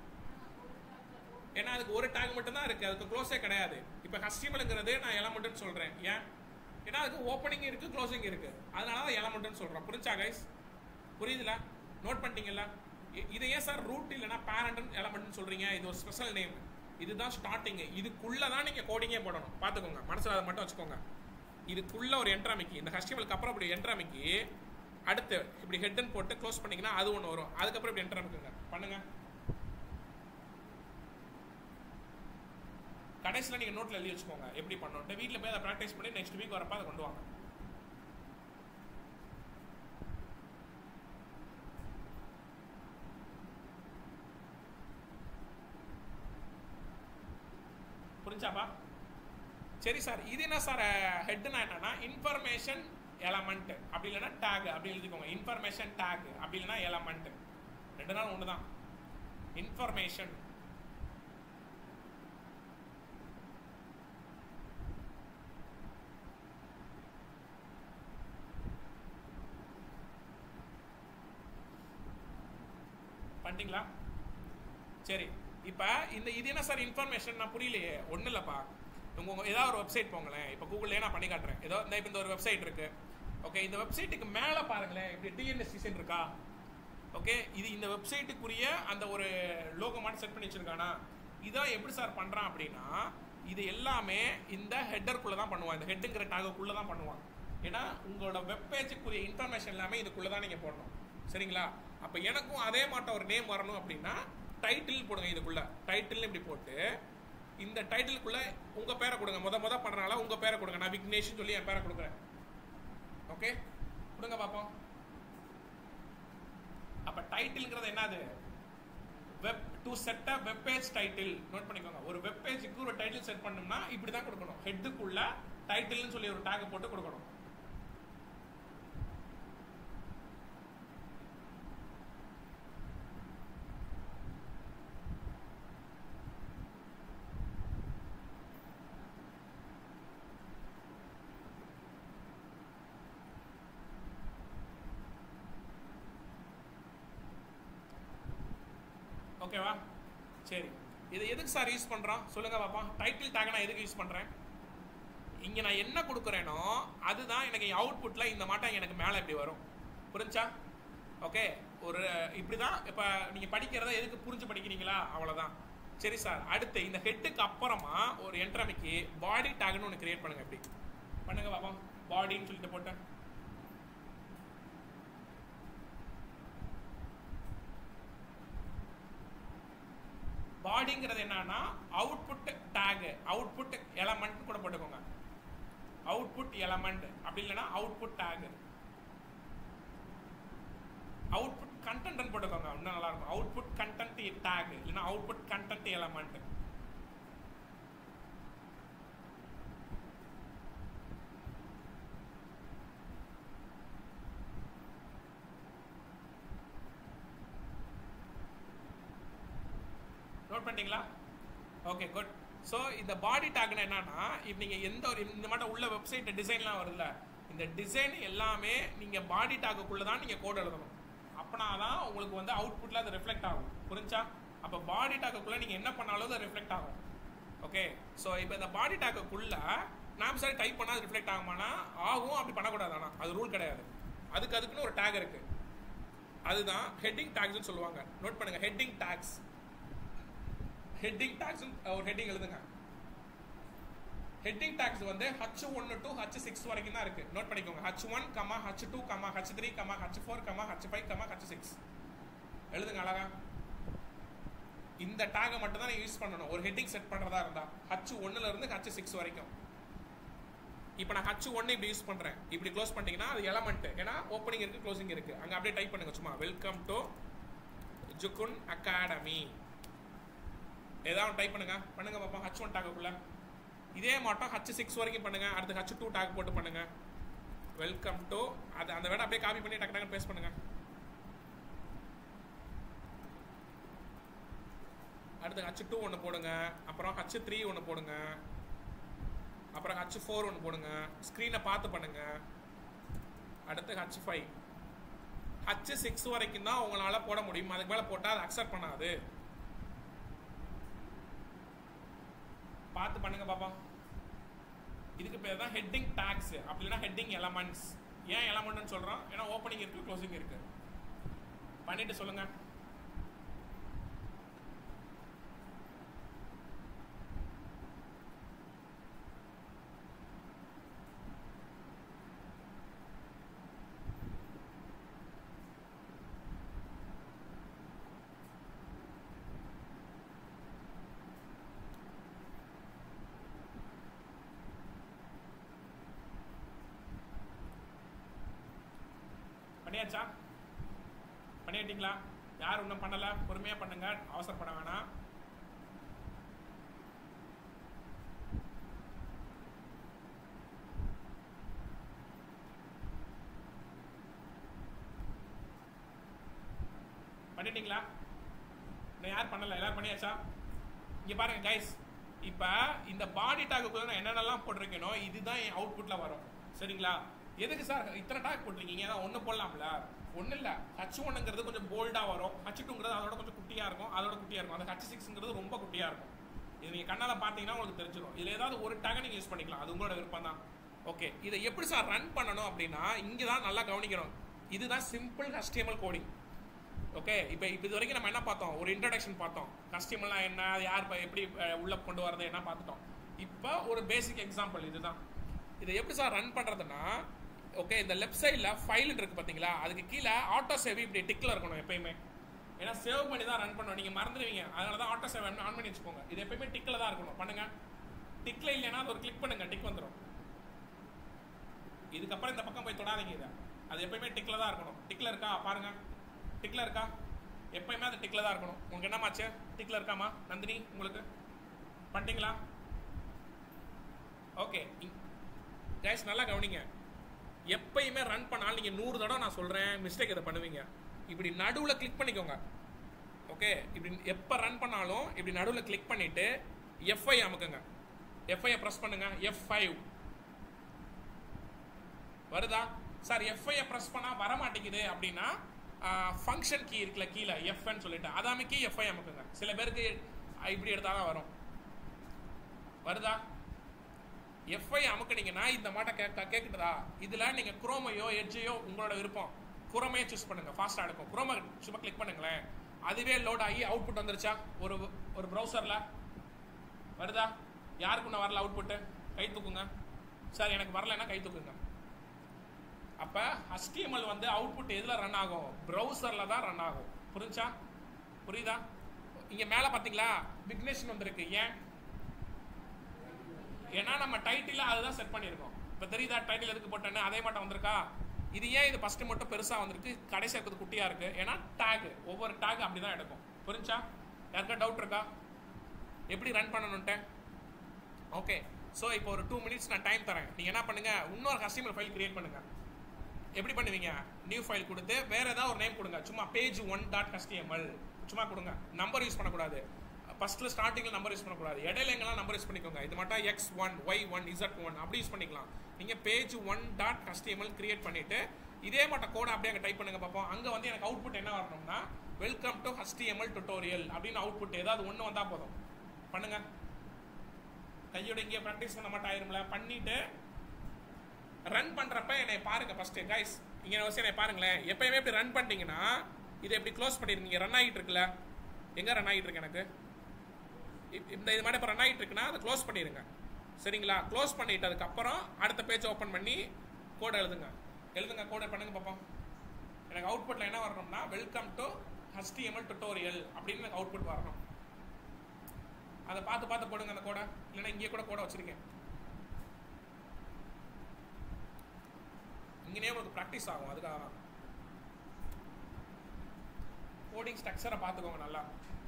ஏன்னா அதுக்கு ஒரு டாக் மட்டும் தான் இருக்கு அதுக்கு க்ளோஸே கிடையாது இப்ப கஸ்டமர்ங்கிறது நான் எலமெண்ட்னு சொல்றேன் ஏன் ஏன்னா அதுக்கு ஓப்பனிங் இருக்கு க்ளோசிங் இருக்கு அதனால தான் எலமெண்ட்னு சொல்றோம் புரிஞ்சா கைஸ் புரியுதுல நோட் பண்ணிட்டீங்களா இ- இது ஏன் சார் ரூட் இல்லைன்னா பேரண்ட் எலமெண்ட்னு சொல்றீங்க இது ஒரு ஸ்பெஷல் நேம் இதுதான் ஸ்டார்டிங் இதுக்குள்ள தான் நீங்க கோடிங்கே போடணும் பாத்துக்கோங்க மனசுல அதை மட்டும் வச்சுக்கோங்க இதுக்குள்ள ஒரு என்ட்ராமிக்கி இந்த கஸ்டமருக்கு அப்புறம் இப்படி என்ட்ராமிக்கி அடுத்து இப்படி ஹெட்டன் போட்டு க்ளோஸ் பண்ணீங்கன்னா அது ஒன்று வரும் அதுக்கப்புறம் இப்படி என்ட்ராமிக்குங்க பண்ணுங்க கடைசியில் நீங்க நோட்ல எழுதி வச்சுக்கோங்க எப்படி பண்ணணும் வீட்டில் போய் அதை ப்ராக்டிஸ் பண்ணி நெக்ஸ்ட் வீக் வரப்ப அதை கொண்டு வாங்க புரிஞ்சாப்பா சரி சார் இது என்ன சார் ஹெட்னா என்னன்னா இன்ஃபர்மேஷன் எலமெண்ட் அப்படி இல்லைன்னா டேக் அப்படி எழுதிக்கோங்க இன்ஃபர்மேஷன் டேக் அப்படி இல்லைன்னா எலமெண்ட் ரெண்டு நாள் ஒன்று தான் இன்ஃபர்மேஷன் பண்ணிட்டீங்களா சரி இப்போ இந்த இது என்ன சார் இன்ஃபர்மேஷன் நான் புரியலையே ஒன்றும் இல்லைப்பா உங்க உங்க ஏதாவது ஒரு வெப்சைட் போங்களேன் இப்போ கூகுள்லேயே நான் பண்ணி காட்டுறேன் ஏதோ இந்த இப்போ இந்த ஒரு வெப்சைட் இருக்கு ஓகே இந்த வெப்சைட்டுக்கு மேலே பாருங்களேன் இப்படி டிஎன்எஸ் டிசைன் இருக்கா ஓகே இது இந்த வெப்சைட்டுக்குரிய அந்த ஒரு லோகோ மட்டும் செட் பண்ணி வச்சிருக்கானா இதான் எப்படி சார் பண்ணுறான் அப்படின்னா இது எல்லாமே இந்த ஹெட்டருக்குள்ள தான் பண்ணுவான் இந்த ஹெட்டுங்கிற டாகுக்குள்ள தான் பண்ணுவான் ஏன்னா உங்களோட வெப்பேஜுக்குரிய இன்ஃபர்மேஷன் எல்லாமே இதுக்குள்ள தான் நீங்கள் போடணும் சரிங்களா அப்போ எனக்கும் அதே மாட்ட ஒரு நேம் வரணும் அப்படின்னா டைட்டில் போடுங்க இதுக்குள்ள டைட்டில் இப்படி போட்டு இந்த டைட்டிலுக்குள்ள உங்க பேரை கொடுங்க முத முத பண்றனால உங்க பேரை கொடுங்க நான் விக்னேஷ்னு சொல்லி என் பேரை கொடுக்குறேன் ஓகே கொடுங்க பாப்போம் அப்ப டைட்டில்ங்கிறது என்னது web to set a web page title note பண்ணிக்கோங்க ஒரு வெப் பேஜுக்கு ஒரு டைட்டில் செட் பண்ணோம்னா இப்படி தான் கொடுக்கணும் ஹெட்டுக்குள்ள டைட்டில்னு சொல்லி ஒரு டேக் போட்டு கொடுக்கணும் ஓகேவா சரி இது எதுக்கு சார் யூஸ் பண்றோம் சொல்லுங்க பாப்பா டைட்டில் டேக் நான் எதுக்கு யூஸ் பண்றேன் இங்க நான் என்ன கொடுக்குறேனோ அதுதான் எனக்கு அவுட்புட்ல இந்த மாட்டம் எனக்கு மேல இப்படி வரும் புரிஞ்சா ஓகே ஒரு இப்படிதான் இப்ப நீங்க படிக்கிறத எதுக்கு புரிஞ்சு படிக்கிறீங்களா அவ்வளவுதான் சரி சார் அடுத்து இந்த ஹெட்டுக்கு அப்புறமா ஒரு என்ட்ரமிக்கு பாடி டேக்னு ஒன்று கிரியேட் பண்ணுங்க இப்படி பண்ணுங்க பாப்பா பாடின்னு சொல்லிட்டு போட்டேன் பாடிங்கிறது என்னன்னா அவுட்புட் டேக் அவுட்புட் எலமெண்ட் கூட போட்டுக்கோங்க அவுட்புட் எலமெண்ட் அப்படி இல்லைன்னா அவுட்புட் டேக் அவுட்புட் கண்டென்ட் போட்டுக்கோங்க இன்னும் நல்லா இருக்கும் அவுட்புட் கண்டென்ட் டேக் இல்லைன்னா அவுட்புட் கண்டென்ட் எலமெண்ட் நோட் பண்ணிட்டீங்களா ஓகே குட் ஸோ இந்த பாடி டாக்னா என்னன்னா இப்போ நீங்கள் எந்த ஒரு இந்த மாதிரி உள்ள வெப்சைட் டிசைன்லாம் வருதுல்ல இந்த டிசைன் எல்லாமே நீங்கள் பாடி டாக்குக்குள்ளே தான் நீங்கள் கோட் எழுதணும் அப்பனா தான் உங்களுக்கு வந்து அவுட்புட்டில் அது ரிஃப்ளெக்ட் ஆகும் புரிஞ்சா அப்போ பாடி டாக்குக்குள்ளே நீங்கள் என்ன பண்ணாலும் அது ரிஃப்ளெக்ட் ஆகும் ஓகே ஸோ இப்போ இந்த பாடி டாக்குக்குள்ளே நாம் சார் டைப் பண்ணால் ரிஃப்ளெக்ட் ஆகுமானா ஆகும் அப்படி பண்ணக்கூடாது ஆனால் அது ரூல் கிடையாது அதுக்கு அதுக்குன்னு ஒரு டேக் இருக்கு அதுதான் ஹெட்டிங் டேக்ஸ்னு சொல்லுவாங்க நோட் பண்ணுங்க ஹெட்டிங் டேக்ஸ் ஹெட்டிங் டாக்ஸ் ஒரு ஹெட்டிங் எழுதுங்க ஹெட்டிங் டாக்ஸ் வந்து ஹச் ஒன்னு டு ஹச் சிக்ஸ் வரைக்கும் தான் இருக்கு நோட் பண்ணிக்கோங்க H one comma H two comma H three comma H four comma H five comma H six எழுதுங்க அழகா இந்த டேகை மட்டும் தான் யூஸ் பண்ணணும் ஒரு ஹெட்டிங் செட் பண்றதா இருந்தா ஹச் ஒன்னுல இருந்து ஹச் சிக்ஸ் வரைக்கும் இப்போ நான் ஹச் ஒன்னு இப்படி யூஸ் பண்றேன் இப்படி க்ளோஸ் பண்ணிட்டீங்கன்னா அது எலமெண்ட் ஏன்னா ஓப்பனிங் இருக்கு க்ளோசிங் இருக்கு அங்க அப்படியே டைப் பண்ணுங்க சும்மா வெல்கம் டு ஜுகுன் அகாடமி ஏதாவது டைப் பண்ணுங்க பண்ணுங்க பாப்பா ஹச் ஒன் டாக்குள்ள இதே மாட்டம் ஹச் சிக்ஸ் வரைக்கும் பண்ணுங்க அடுத்து ஹச் டூ டாக் போட்டு பண்ணுங்க வெல்கம் டு அது அந்த வேட அப்படியே காப்பி பண்ணி டக்கு டக்கு பேஸ்ட் பண்ணுங்க அடுத்து ஹச் டூ ஒன்று போடுங்க அப்புறம் ஹச் த்ரீ ஒன்று போடுங்க அப்புறம் ஹச் ஃபோர் ஒன்று போடுங்க ஸ்க்ரீனை பார்த்து பண்ணுங்க அடுத்து ஹச் ஃபைவ் ஹச் சிக்ஸ் வரைக்கும் தான் உங்களால் போட முடியும் அதுக்கு மேலே போட்டால் அது அக்செப்ட் பண்ணாது பார்த்து பண்ணுங்க பாப்பா இதுக்கு பேர் தான் ஹெட்டிங் டாக்ஸ் அப்படின்னா ஹெட்டிங் எலமெண்ட்ஸ் ஏன் எலமெண்ட்னு சொல்றோம் ஏன்னா ஓப்பனிங் இருக்கு க்ளோசிங் இருக்கு பண்ணிட்டு சொல்லுங்க பண்ணியாச்சா பண்ணிட்டீங்களா யார் இன்னும் பண்ணல பொறுமையா பண்ணுங்க அவசரப்பட வேணாம் பண்ணிட்டீங்களா இன்னும் யார் பண்ணல எல்லாரும் பண்ணியாச்சா இங்க பாருங்க கைஸ் இப்ப இந்த பாடி டாக்குக்குள்ள நான் என்னென்னலாம் போட்டிருக்கேனோ இதுதான் என் அவுட்புட்ல வரும் சரிங்களா எதுக்கு சார் இத்தனை டாக் போட்டிருக்கீங்க ஏதாவது ஒன்று போடலாம்ல ஒன்றும் இல்லை ஹச் ஒன்னுங்கிறது கொஞ்சம் போல்டாக வரும் ஹச் டூங்கிறது அதோட கொஞ்சம் குட்டியாக இருக்கும் அதோட குட்டியாக இருக்கும் அந்த ஹச் சிக்ஸ்ங்கிறது ரொம்ப குட்டியாக இருக்கும் இது நீங்கள் கண்ணால் பார்த்தீங்கன்னா உங்களுக்கு தெரிஞ்சிடும் இதில் ஏதாவது ஒரு டேகை நீங்கள் யூஸ் பண்ணிக்கலாம் அது உங்களோட விருப்பம் தான் ஓகே இதை எப்படி சார் ரன் பண்ணணும் அப்படின்னா இங்கே தான் நல்லா கவனிக்கணும் இதுதான் சிம்பிள் HTML கோடிங் ஓகே இப்போ இப்போ இது வரைக்கும் நம்ம என்ன பார்த்தோம் ஒரு இன்ட்ரடக்ஷன் பார்த்தோம் கஸ்டமர்லாம் என்ன அது யார் இப்ப எப்படி அஹ், உள்ள கொண்டு வரது என்ன பார்த்துட்டோம் இப்போ ஒரு பேசிக் எக்ஸாம்பிள் இதுதான் இதை எப்படி சார் ரன் பண்ணுறதுன்னா ஓகே இந்த லெஃப்ட் சைடில் ஃபைல் இருக்கு பார்த்தீங்களா அதுக்கு கீழே ஆட்டோ சேவ் இப்படி டிக்கில் இருக்கணும் எப்பயுமே ஏன்னா சேவ் பண்ணி தான் ரன் பண்ணணும் நீங்கள் மறந்துடுவீங்க அதனால தான் ஆட்டோ சேவ் ஆன் பண்ணி வச்சுக்கோங்க இது எப்பயுமே டிக்கில் தான் இருக்கணும் பண்ணுங்க டிக்கில் இல்லைன்னா அது ஒரு கிளிக் பண்ணுங்க டிக் வந்துடும் இதுக்கப்புறம் இந்த பக்கம் போய் தொடாதீங்க இதை அது எப்பயுமே டிக்கில் தான் இருக்கணும் டிக்கில் இருக்கா பாருங்க டிக்கில் இருக்கா எப்பயுமே அது டிக்கில் தான் இருக்கணும் உங்களுக்கு என்னமாச்சு டிக்கில் இருக்காமா நந்தினி உங்களுக்கு பண்ணிட்டீங்களா ஓகே கைஸ் நல்லா கவனிங்க எப்பயுமே ரன் பண்ணாலும் நீங்கள் நூறு தடவை நான் சொல்கிறேன் மிஸ்டேக் இதை பண்ணுவீங்க இப்படி நடுவில் கிளிக் பண்ணிக்கோங்க ஓகே இப்படி எப்போ ரன் பண்ணாலும் இப்படி நடுவில் கிளிக் பண்ணிவிட்டு எஃப்ஐ அமுக்குங்க எஃப்ஐயை ப்ரெஸ் பண்ணுங்க எஃப் ஃபைவ் வருதா சார் எஃப்ஐயை ப்ரெஸ் பண்ணால் வர மாட்டேங்குது அப்படின்னா ஃபங்க்ஷன் கீ இருக்குல்ல கீழே எஃப்னு சொல்லிட்டு அதை அமைக்கி எஃப்ஐ அமுக்குங்க சில பேருக்கு அஹ், இப்படி எடுத்தால் தான் வரும் வருதா எஃப்ஐ அமுக்குனீங்கன்னா இந்த மாட்டை கேட்க கேட்குதா இதில் நீங்கள் குரோமையோ எட்ஜையோ உங்களோட விருப்பம் குரோமையே சூஸ் பண்ணுங்க ஃபாஸ்ட்டாக எடுக்கும் குரோமை சும்மா கிளிக் பண்ணுங்களேன் அதுவே லோட் ஆகி அவுட்புட் வந்துருச்சா ஒரு ஒரு ப்ரௌசரில் வருதா யாருக்கு இன்னும் வரல அவுட்புட்டு கை தூக்குங்க சார் எனக்கு வரலைன்னா கை தூக்குங்க அப்போ HTML வந்து அவுட்புட் எதில் ரன் ஆகும் ப்ரௌசரில் தான் ரன் ஆகும் புரிஞ்சா புரியுதா இங்க மேல பாத்தீங்களா விக்னேஷன் வந்திருக்கு ஏன் ஏன்னா நம்ம டைட்டில் அதுதான் செட் பண்ணியிருக்கோம் இப்போ தெரியுதா டைட்டில் எதுக்கு போட்டேன்னு அதே மட்டும் வந்திருக்கா இது ஏன் இது ஃபர்ஸ்ட் மட்டும் பெருசா வந்திருக்கு கடைசி இருக்கிறது குட்டியா இருக்கு ஏன்னா டேக் ஒவ்வொரு டேக் அப்படிதான் எடுக்கும் புரிஞ்சா யாருக்கா டவுட் இருக்கா எப்படி ரன் பண்ணணுன்ட்டு ஓகே ஸோ இப்போ ஒரு டூ மினிட்ஸ் நான் டைம் தரேன் நீங்க என்ன பண்ணுங்க இன்னொரு கஸ்டமர் ஃபைல் கிரியேட் பண்ணுங்க எப்படி பண்ணுவீங்க நியூ ஃபைல் கொடுத்து வேற ஏதாவது ஒரு நேம் கொடுங்க சும்மா பேஜ் ஒன் டாட் கஸ்டிஎம்எல் சும்மா கொடுங்க நம்பர் யூஸ் பண்ணக்கூடாது ஃபர்ஸ்ட்ல ஸ்டார்டிங்ல நம்பர் யூஸ் பண்ணக்கூடாது இடையில எங்கெல்லாம் நம்பர் யூஸ் பண்ணிக்கோங்க இது மட்டும் X one Y one Z one அப்படி யூஸ் பண்ணிக்கலாம் நீங்க page one dot HTML create பண்ணிட்டு இதே மட்டும் கோட் அப்படியே அங்கே டைப் பண்ணுங்க பார்ப்போம் அங்க வந்து எனக்கு அவுட்புட் என்ன வரணும்னா வெல்கம் டு HTML டுட்டோரியல் அப்படின்னு அவுட்புட் ஏதாவது ஒன்று வந்தா போதும் பண்ணுங்க கையோட இங்கே ப்ராக்டிஸ் பண்ண மாட்டா ஆயிரும்ல பண்ணிட்டு ரன் பண்றப்ப என்னை பாருங்க ஃபர்ஸ்ட் கைஸ் இங்க வச்சு என்னை பாருங்களேன் எப்பயுமே இப்படி ரன் பண்ணிட்டீங்கன்னா இதை எப்படி க்ளோஸ் பண்ணிருக்கீங்க ரன் ஆகிட்டு இருக்குல்ல எங்க ரன் ஆகிட்டு இருக்கு எனக்கு இப்- இந்த இது மாதிரி இப்போ ரன் ஆகிட்டு இருக்குன்னா அதை க்ளோஸ் பண்ணிடுங்க சரிங்களா க்ளோஸ் பண்ணிட்டு அதுக்கப்புறம் அடுத்த பேஜ் ஓப்பன் பண்ணி கோட் எழுதுங்க எழுதுங்க கோட் பண்ணுங்க பார்ப்போம் எனக்கு அவுட்புட்ல என்ன வரணும்னா வெல்கம் டு HTML டுட்டோரியல் அப்படின்னு எனக்கு அவுட்புட் வரணும் அதை பார்த்து பார்த்து போடுங்க அந்த கோடை இல்லைன்னா இங்கே கூட கோடை வச்சிருக்கேன் இங்கேயே உங்களுக்கு ப்ராக்டிஸ் ஆகும் அதுக்காக தான் கோடிங் ஸ்ட்ரக்சரை பார்த்துக்கோங்க நல்லா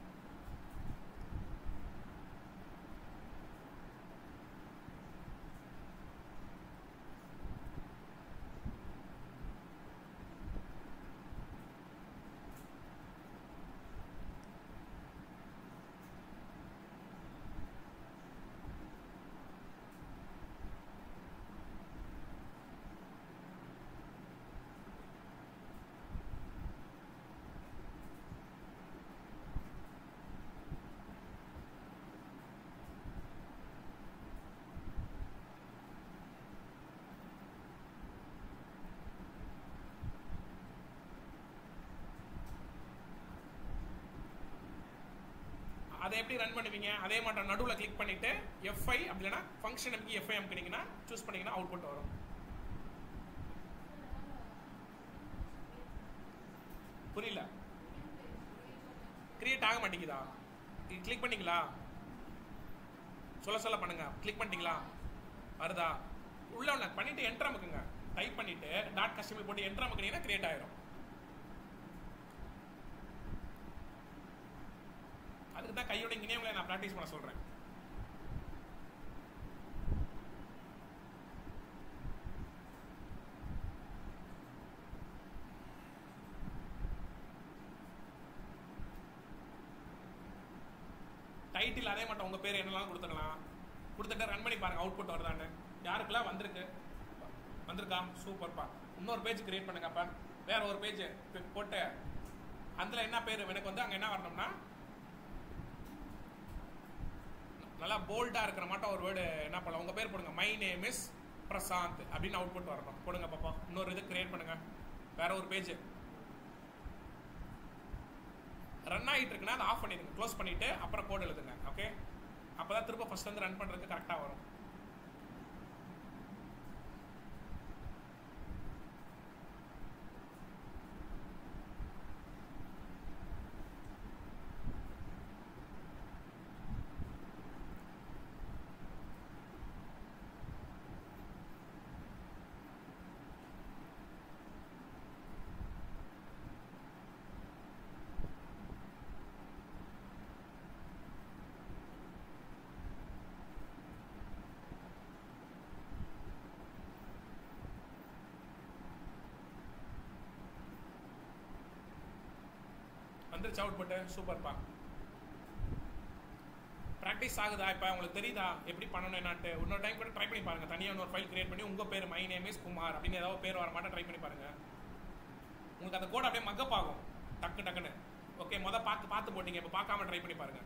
அதை எப்படி ரன் பண்ணுவீங்க அதே மாட்டம் நடுவில் கிளிக் பண்ணிட்டு எஃப்ஐ அப்படி இல்லைன்னா ஃபங்க்ஷன் எம்கி எஃப்ஐ அமுக்கினீங்கன்னா சூஸ் பண்ணீங்கன்னா அவுட்புட் வரும் புரியல கிரியேட் ஆக மாட்டேங்குதா கிளிக் பண்ணீங்களா சொல்ல சொல்ல பண்ணுங்க கிளிக் பண்ணிட்டீங்களா வருதா உள்ள ஒன்று பண்ணிட்டு என்ட்ரு அமுக்குங்க டைப் பண்ணிட்டு டாட் கஸ்டமர் போட்டு என்ட்ரு அமுக்குனீங்கன்னா கிரியேட் ஆயிரும் அதுக்கு தான் கையோட இங்கேயே நான் ப்ராக்டிஸ் பண்ண சொல்றேன் டைட்டில் அதே மட்டும் உங்க பேர் என்னலாம் கொடுத்துக்கலாம் கொடுத்துட்டு ரன் பண்ணி பாருங்க அவுட்புட் வருதான்னு யாருக்கெல்லாம் வந்திருக்கு வந்திருக்கா சூப்பர்ப்பா இன்னொரு பேஜ் கிரியேட் பண்ணுங்கப்பா வேற ஒரு பேஜ் போட்டு அதுல என்ன பேர் எனக்கு வந்து அங்க என்ன வரணும்னா நல்லா போல்டா இருக்கிற மாட்டம் ஒரு வேர்டு என்ன பண்ணலாம் உங்க பேர் போடுங்க மை நேம் இஸ் பிரசாந்த் அப்படின்னு அவுட்புட் வரணும் போடுங்க பாப்பா இன்னொரு இது கிரியேட் பண்ணுங்க வேற ஒரு பேஜ் ரன் ஆகிட்டு இருக்குன்னா அதை ஆஃப் பண்ணிடுங்க க்ளோஸ் பண்ணிட்டு அப்புறம் கோட் எழுதுங்க ஓகே அப்பதான் திரும்ப ஃபர்ஸ்ட் வந்து ரன் பண்றதுக்கு கரெக்டா வரும் வந்துருச்சு அவுட்புட் சூப்பர்ப்பா ப்ராக்டிஸ் ஆகுதா இப்போ உங்களுக்கு தெரியுதா எப்படி பண்ணணும் என்னான்ட்டு இன்னொரு டைம் கூட ட்ரை பண்ணி பாருங்க தனியாக இன்னொரு ஃபைல் கிரியேட் பண்ணி உங்க பேர் மை நேம் இஸ் குமார் அப்படின்னு ஏதாவது பேர் வர மாட்டேன் ட்ரை பண்ணி பாருங்க உங்களுக்கு அந்த கோட் அப்படியே மக்கப் ஆகும் டக்கு டக்குன்னு ஓகே முத பார்த்து பார்த்து போட்டீங்க இப்போ பார்க்காம ட்ரை பண்ணி பாருங்க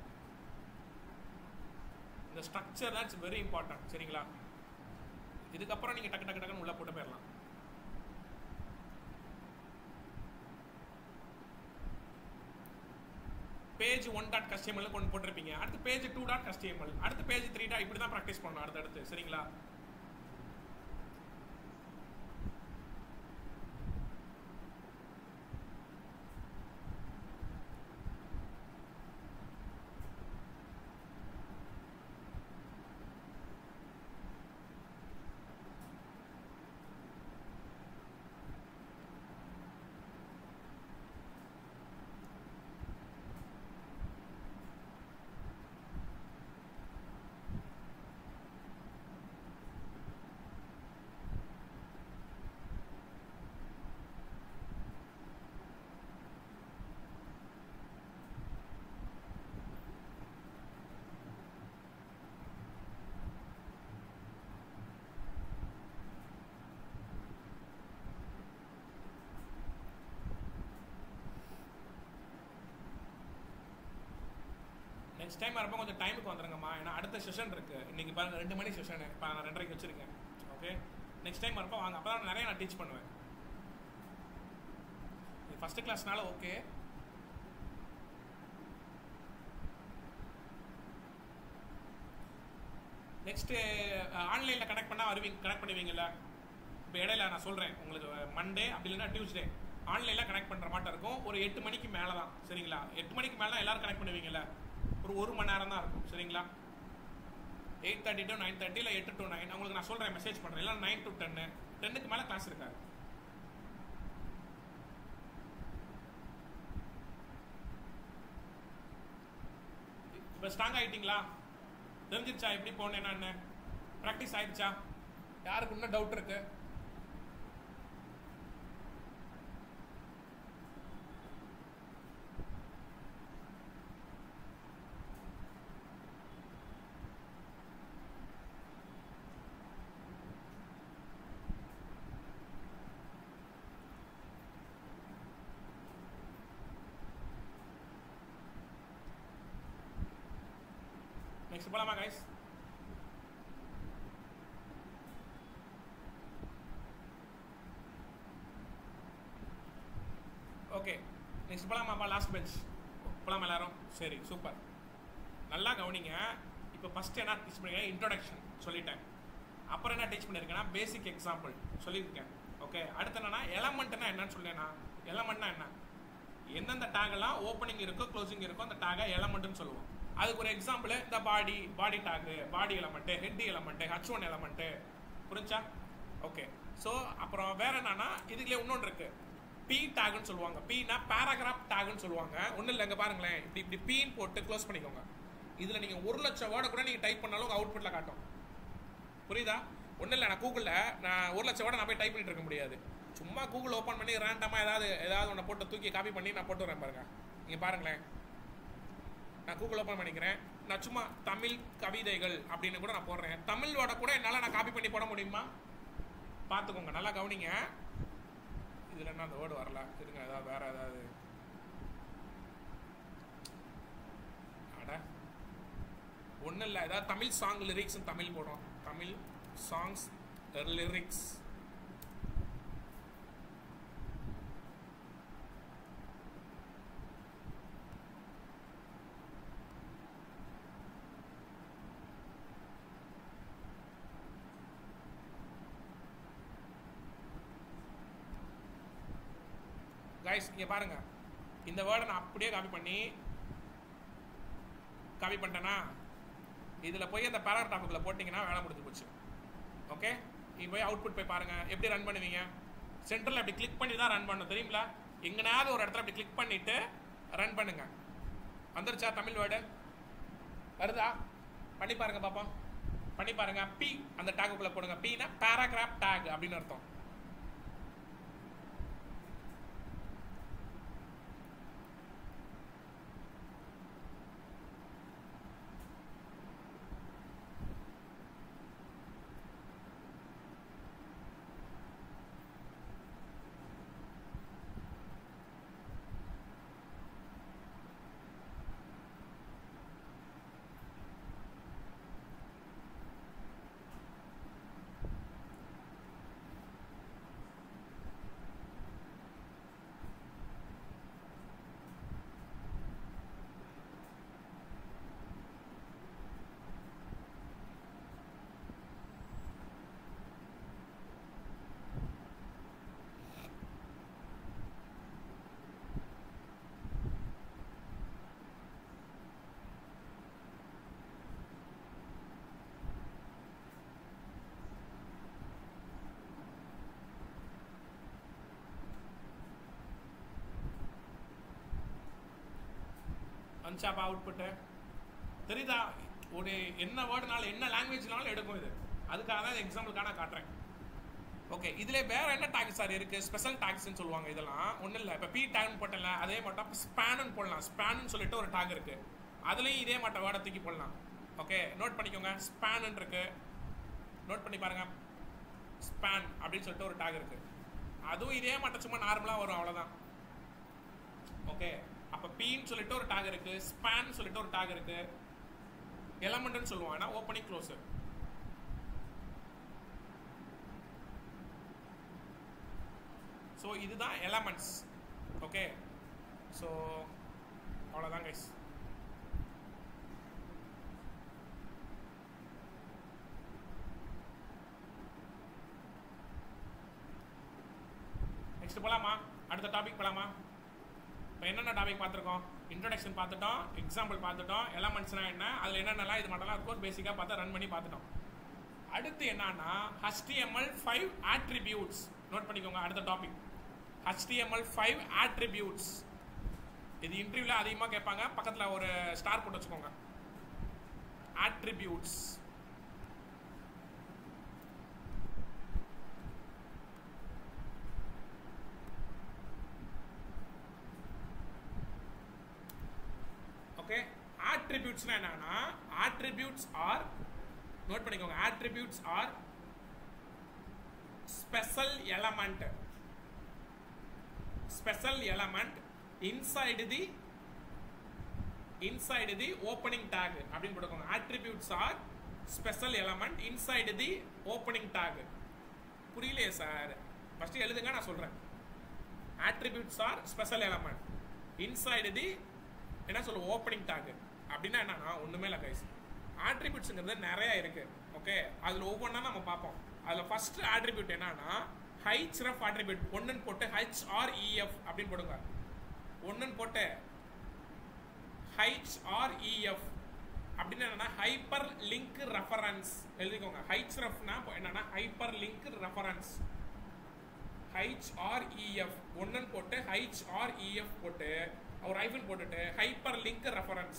இந்த ஸ்ட்ரக்சர் தான் இட்ஸ் வெரி இம்பார்ட்டன்ட் சரிங்களா இதுக்கப்புறம் நீங்க டக்கு டக்கு டக்குன்னு உள்ள போட்டு போயிடலாம் பேஜ் ஒன் டாட் கஸ்டமர்ல கொண்டு போட்டிருப்பீங்க அடுத்து பேஜ் டூ டாட் கஸ்டமர் அடுத்து பேஜ் த்ரீ டாட் இப்படி தான் ப்ராக்டிஸ் பண்ணணும் அடுத்தடுத்து சரிங்களா நெக்ஸ்ட் டைம் வரப்போ கொஞ்சம் டைமுக்கு வந்துருங்கம்மா ஏன்னா அடுத்த செஷன் இருக்கு இன்னைக்கு பாருங்க ரெண்டு மணி செஷன் இப்போ நான் ரெண்டரைக்கு வச்சிருக்கேன் ஓகே நெக்ஸ்ட் டைம் வரப்போ வாங்க அப்போ தான் நிறைய நான் டீச் பண்ணுவேன் ஃபர்ஸ்ட் கிளாஸ்னால ஓகே நெக்ஸ்ட்டு ஆன்லைனில் கனெக்ட் பண்ணால் வருவீங்க கனெக்ட் பண்ணுவீங்கல்ல இப்போ இடையில நான் சொல்கிறேன் உங்களுக்கு மண்டே அப்படி இல்லைன்னா டியூஸ்டே ஆன்லைனில் கனெக்ட் பண்ணுற மாட்டம் இருக்கும் ஒரு எட்டு மணிக்கு மேலே தான் சரிங்களா எட்டு மணிக்கு மேலே தான் எல்லாரும் கனெக்ட் பண்ணுவீங்கல்ல ஒரு ஒரு மணி நேரம் தான் இருக்கும் சரிங்களா eight thirty to nine thirty இல்லை எட்டு டு நைன் உங்களுக்கு நான் சொல்கிறேன் மெசேஜ் பண்ணுறேன் இல்லை நைன் டு டென்னு டென்னுக்கு மேலே கிளாஸ் இருக்காது இப்போ ஸ்ட்ராங் ஆகிட்டீங்களா தெரிஞ்சிருச்சா எப்படி போகணும் என்னன்னு ப்ராக்டிஸ் ஆயிடுச்சா யாருக்கு இன்னும் டவுட் இருக்கு நெக்ஸ்ட் போலாமா கைஸ் ஓகே நெக்ஸ்ட் போலாமாப்பா லாஸ்ட் பெஞ்ச் போலாமா எல்லாரும் சரி சூப்பர் நல்லா கவனிங்க இப்போ ஃபஸ்ட் என்ன டீச் பண்ணிருக்கேன் இன்ட்ரோடக்ஷன் சொல்லிட்டேன் அப்புறம் என்ன டீச் பண்ணியிருக்கேன்னா பேசிக் எக்ஸாம்பிள் சொல்லியிருக்கேன் ஓகே அடுத்து என்னன்னா எலமெண்ட்னா என்னன்னு சொல்லேனா எலமெண்ட்னா என்ன எந்தெந்த டேகெல்லாம் ஓப்பனிங் இருக்கோ க்ளோசிங் இருக்கோ அந்த டேகை எலமெண்ட்னு சொல்லுவோம் அதுக்கு ஒரு எக்ஸாம்பிள் இந்த body body tag body element head element H one element புரிஞ்சா ஓகே ஸோ அப்புறம் வேற என்னன்னா இதுலயே இன்னொன்று இருக்கு பி டேக்னு சொல்லுவாங்க பீனா பேராகிராஃப் டேக்னு சொல்லுவாங்க ஒன்றும் இல்லை இங்கே பாருங்களேன் இப்படி இப்படி பீன் போட்டு க்ளோஸ் பண்ணிக்கோங்க இதில் நீங்கள் ஒரு லட்சம் வேர்டை கூட நீங்கள் டைப் பண்ணாலும் உங்கள் அவுட்புட்டில் காட்டும் புரியுதா ஒன்றும் இல்லை நான் கூகுளில் நான் ஒரு லட்சம் வேர்டை நான் போய் டைப் பண்ணிட்டு இருக்க முடியாது சும்மா கூகுள் ஓப்பன் பண்ணி ரேண்டமாக ஏதாவது ஏதாவது ஒன்று போட்டு தூக்கி காப்பி பண்ணி நான் போட்டு வரேன் பாருங்க நீங்கள் பாருங்களேன் நான் கூகுள் ஓப்பன் பண்ணிக்கிறேன் நான் சும்மா தமிழ் கவிதைகள் அப்படின்னு கூட நான் போடுறேன் தமிழ் வேர்டை கூட என்னால் நான் காப்பி பண்ணி போட முடியுமா பார்த்துக்கோங்க நல்லா கவனிங்க இதில் என்ன அந்த வேர்டு வரல இருங்க ஏதாவது வேற ஏதாவது அட ஒன்றும் இல்லை ஏதாவது தமிழ் சாங் லிரிக்ஸ் தமிழ் போடும் தமிழ் சாங்ஸ் லிரிக்ஸ் கைஸ் இங்கே பாருங்க இந்த வேர்டை நான் அப்படியே காப்பி பண்ணி காப்பி பண்ணிட்டேனா இதில் போய் அந்த பேராகிராஃபுக்குள்ள போட்டிங்கன்னா வேலை முடிஞ்சு போச்சு ஓகே நீ போய் அவுட்புட் போய் பாருங்க எப்படி ரன் பண்ணுவீங்க சென்டரில் அப்படி கிளிக் பண்ணி தான் ரன் பண்ணணும் தெரியுங்களா எங்கனாவது ஒரு இடத்துல அப்படி கிளிக் பண்ணிட்டு ரன் பண்ணுங்க வந்துருச்சா தமிழ் வேர்டு வருதா பண்ணி பாருங்க பாப்போம் பண்ணி பாருங்க பி அந்த டேக்குக்குள்ள போடுங்க பினா பேராகிராஃப் டேக் அப்படின்னு அர்த்தம் வந்துச்சாப்பா அவுட்புட்டு தெரியுதா ஒரு என்ன வேர்டுனாலும் என்ன லாங்குவேஜ்னாலும் எடுக்கும் இது அதுக்காக தான் எக்ஸாம்பிளுக்காக நான் காட்டுறேன் ஓகே இதுல வேற என்ன டாக்ஸ் சார் இருக்கு ஸ்பெஷல் டாக்ஸ்னு சொல்லுவாங்க இதெல்லாம் ஒன்றும் இல்லை இப்போ பி டேக்னு போட்டல அதே மட்டும் ஸ்பேனுன்னு போடலாம் ஸ்பேனுன்னு சொல்லிட்டு ஒரு டாக் இருக்கு அதுலேயும் இதே மட்டும் வேர்டை தூக்கி போடலாம் ஓகே நோட் பண்ணிக்கோங்க ஸ்பேனுன்னு இருக்கு நோட் பண்ணி பாருங்க ஸ்பேன் அப்படின்னு சொல்லிட்டு ஒரு டாக் இருக்கு அதுவும் இதே மட்டும் சும்மா நார்மலாக வரும் அவ்வளோதான் ஓகே அப்ப பின்னு சொல்லிட்டு ஒரு டாக் இருக்கு ஸ்பேன் சொல்லிட்டு ஒரு டாக் இருக்கு எலமெண்ட்னு சொல்லுவோம் ஏன்னா ஓப்பனிங் க்ளோஸ் ஸோ இதுதான் எலமெண்ட்ஸ் ஓகே ஸோ அவ்வளோதான் கைஸ் நெக்ஸ்ட் போலாமா அடுத்த டாபிக் போலாமா இப்போ என்னென்ன டாபிக் பார்த்துருக்கோம் இன்ட்ரடக்ஷன் பார்த்துட்டோம் எக்ஸாம்பிள் பார்த்துட்டோம் எலமெண்ட்ஸ்னா என்ன அதில் என்னென்னலாம் இது மட்டும்லாம் இருக்கும் பேசிக்காக பார்த்து ரன் பண்ணி பார்த்துட்டோம் அடுத்து என்னன்னா HTML ஃபைவ் attributes நோட் பண்ணிக்கோங்க அடுத்த டாபிக் HTML ஃபைவ் attributes இது இன்டர்வியூல அதிகமாக கேட்பாங்க பக்கத்தில் ஒரு ஸ்டார் போட்டு வச்சுக்கோங்க attributes ஓகே attributesனா என்னன்னா attributes ஆர் நோட் பண்ணிக்கோங்க attributes are special element special element inside the inside the opening tag அப்படின்னு போட்டுக்கோங்க attributes are special element inside the opening tag புரியலையே சார் ஃபர்ஸ்ட் எழுதுங்க நான் சொல்றேன் attributes are special element inside the என்ன சொல்லுவோம் ஓப்பனிங் டேக் அப்படின்னா என்னன்னா ஒண்ணுமே இல்லை கைஸ் ஆட்ரிபியூட்ஸுங்கிறது நிறைய இருக்கு ஓகே அதுல ஒவ்வொன்றா நம்ம பார்ப்போம் அதுல ஃபர்ஸ்ட் ஆட்ரிபியூட் என்னன்னா ஹைச் ரஃப் ஆட்ரிபியூட் ஒன்றுன்னு போட்டு ஹைச் ஆர் இஎஃப் அப்படின்னு போடுங்க ஒன்றுன்னு போட்டு ஹைச் ஆர் இஎஃப் அப்படின்னு என்னன்னா ஹைப்பர் லிங்க் ரெஃபரன்ஸ் எழுதிக்கோங்க ஹைச் ரஃப்னா என்னன்னா ஹைப்பர் லிங்க் ரெஃபரன்ஸ் ஹைச்ஆர்இஎஃப் ஒன்னு போட்டு ஹைச்ஆர்இஎஃப் போட்டு ஒரு ஐஃபன் போட்டுட்டு ஹைப்பர் லிங்க் ரெஃபரன்ஸ்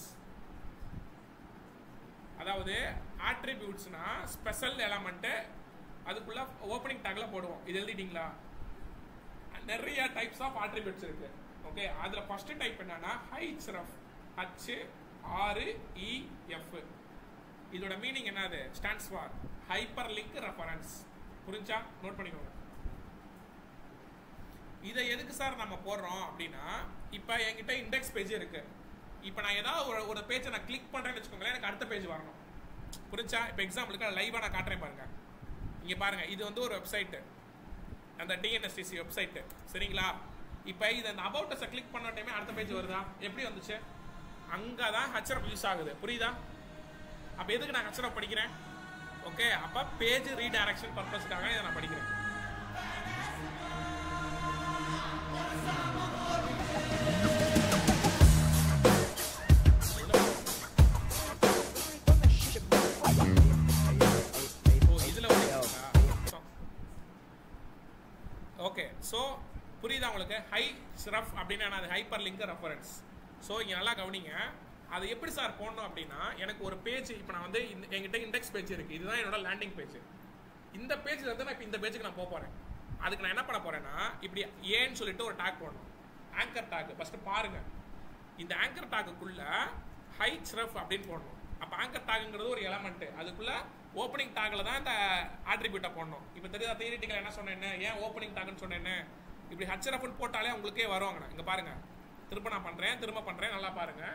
அதாவது ஆட்ரிபியூட்ஸ்னா ஸ்பெஷல் எலமெண்ட் அதுக்குள்ள ஓப்பனிங் டேக்ல போடுவோம் இது எழுதிட்டீங்களா நிறைய டைப்ஸ் ஆஃப் ஆட்ரிபியூட்ஸ் இருக்கு ஓகே அதுல ஃபர்ஸ்ட் டைப் என்னன்னா ஹைச் ரஃப் ஹச் ஆறு இ எஃப் இதோட மீனிங் என்னது stands for hyper link reference புரிஞ்சா நோட் பண்ணிக்கோங்க இதை எதுக்கு சார் நம்ம போடுறோம் அப்படின்னா இப்போ என்கிட்ட இண்டெக்ஸ் பேஜ் இருக்கு இப்போ நான் ஏதாவது ஒரு ஒரு பேஜை நான் கிளிக் பண்ணுறேன்னு வச்சுக்கோங்களேன் எனக்கு அடுத்த பேஜ் வரணும் புரிஞ்சா இப்போ எக்ஸாம்பிளுக்கு லைவாக நான் காட்டுறேன் பாருங்க இங்கே பாருங்க இது வந்து ஒரு வெப்சைட்டு அந்த டிஎன்எஸ்டிசி வெப்சைட்டு சரிங்களா இப்போ இது அந்த அபவுட்டஸை கிளிக் பண்ண டைமே அடுத்த பேஜ் வருதா எப்படி வந்துச்சு அங்கே தான் ஹச்எஃப் யூஸ் ஆகுது புரியுதா அப்போ எதுக்கு நான் ஹச்எஃப் படிக்கிறேன் ஓகே அப்போ பேஜ் ரீடைரக்ஷன் பர்பஸ்க்காக இதை நான் படிக்கிறேன் ஓ இதுல ஓகே ஸோ புரியுதா உங்களுக்கு ஹை ரஃப் அப்படின்னா அது ஹைப்பர் லிங்க் ரெஃபரன்ஸ் ஸோ இங்கே நல்லா கவனிங்க அது எப்படி சார் போடணும் அப்படின்னா எனக்கு ஒரு பேஜ் இப்போ நான் வந்து இந்த- என்கிட்ட இண்டெக்ஸ் பேஜ் இருக்கு இதுதான் என்னோட லேண்டிங் பேஜ் இந்த பேஜ்ல இருந்து நான் இப்போ இந்த பேஜுக்கு நான் போக போறேன் அதுக்கு நான் என்ன பண்ண போறேன்னா இப்படி ஏன்னு சொல்லிட்டு ஒரு டேக் போடணும் ஆங்கர் டேக் ஃபர்ஸ்ட் பாருங்க இந்த ஆங்கர் டேக்குக்குள்ள ஹைச் ரஃப் அப்படின்னு போடணும் அப்போ ஆங்கர் டேக்குங்கிறது ஒரு எலமெண்ட் அதுக்குள்ள ஓப்பனிங் டேக்ல தான் இந்த ஆட்ரிபியூட்டை போடணும் இப்போ தெரியாத தியரிட்டிக்கல் என்ன சொன்னேன்னு ஏன் ஓப்பனிங் டேக்னு சொன்னேன்னு இப்படி ஹச்ரஃப்னு போட்டாலே உங்களுக்கே வருவாங்க இங்க பாருங்க திரும்ப நான் பண்றேன் திரும்ப பண்றேன் நல்லா பாருங்க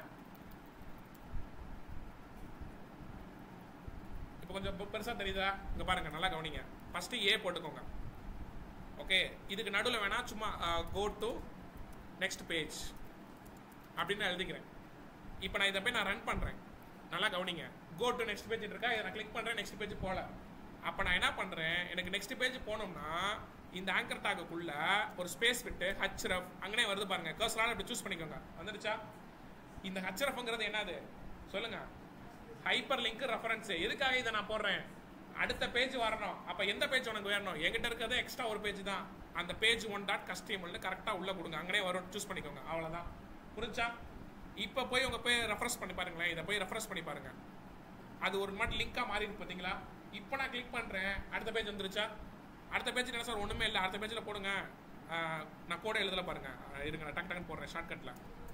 இப்போ கொஞ்சம் பெ- பெருசா தெரியுதா இங்க பாருங்க நல்லா கவனிங்க ஃபர்ஸ்ட் ஏ போட்டுக்கோங்க ஓகே இதுக்கு நடுவில் வேணா சும்மா கோ டு நெக்ஸ்ட் பேஜ் அப்படின்னு நான் எழுதிக்கிறேன் இப்போ நான் இதை போய் நான் ரன் பண்றேன் நல்லா கவனிங்க கோ டு நெக்ஸ்ட் பேஜ் இருக்கா இதை நான் கிளிக் பண்றேன் நெக்ஸ்ட் பேஜ் போல அப்போ நான் என்ன பண்றேன் எனக்கு நெக்ஸ்ட் பேஜ் போனோம்னா இந்த ஆங்கர் டாக்குக்குள்ள ஒரு ஸ்பேஸ் விட்டு ஹச்ரஃப் அங்கனே வருது பாருங்க கர்சலான இப்படி சூஸ் பண்ணிக்கோங்க வந்துருச்சா இந்த ஹச்ரஃப்ங்கிறது என்னது சொல்லுங்க ஹைப்பர் லிங்க் ரெஃபரன்ஸ் எதுக்காக இதை நான் போடுறேன் அடுத்த பேஜ் வரணும் அப்ப எந்த பேஜ் உனக்கு வேணும் என்கிட்ட இருக்கிறது எக்ஸ்ட்ரா ஒரு பேஜ் தான் அந்த பேஜ் ஒன் டாட் கஸ்டமர்னு கரெக்டா உள்ள கொடுங்க அங்கனே வரும் சூஸ் பண்ணிக்கோங்க அவ்வளவுதான் புரிஞ்சா இப்ப போய் உங்க போய் ரெஃபரன்ஸ் பண்ணி பாருங்களேன் இதை போய் ரெஃபரன்ஸ் பண்ணி பாருங்க அது ஒரு மாதிரி லிங்கா மாறி இருக்கு பாத்தீங்களா இப்போ நான் கிளிக் பண்றேன் அடுத்த பேஜ் வந்துருச்சா அடுத்த பேஜ் என்ன சார் ஒண்ணுமே இல்லை அடுத்த பேஜ்ல போடுங்க ஆஹ், நான் கோட எழுதல பாருங்க ஆஹ், இருங்க நான் டக் டக்குன்னு போடுறேன் ஷார்ட்கட்ல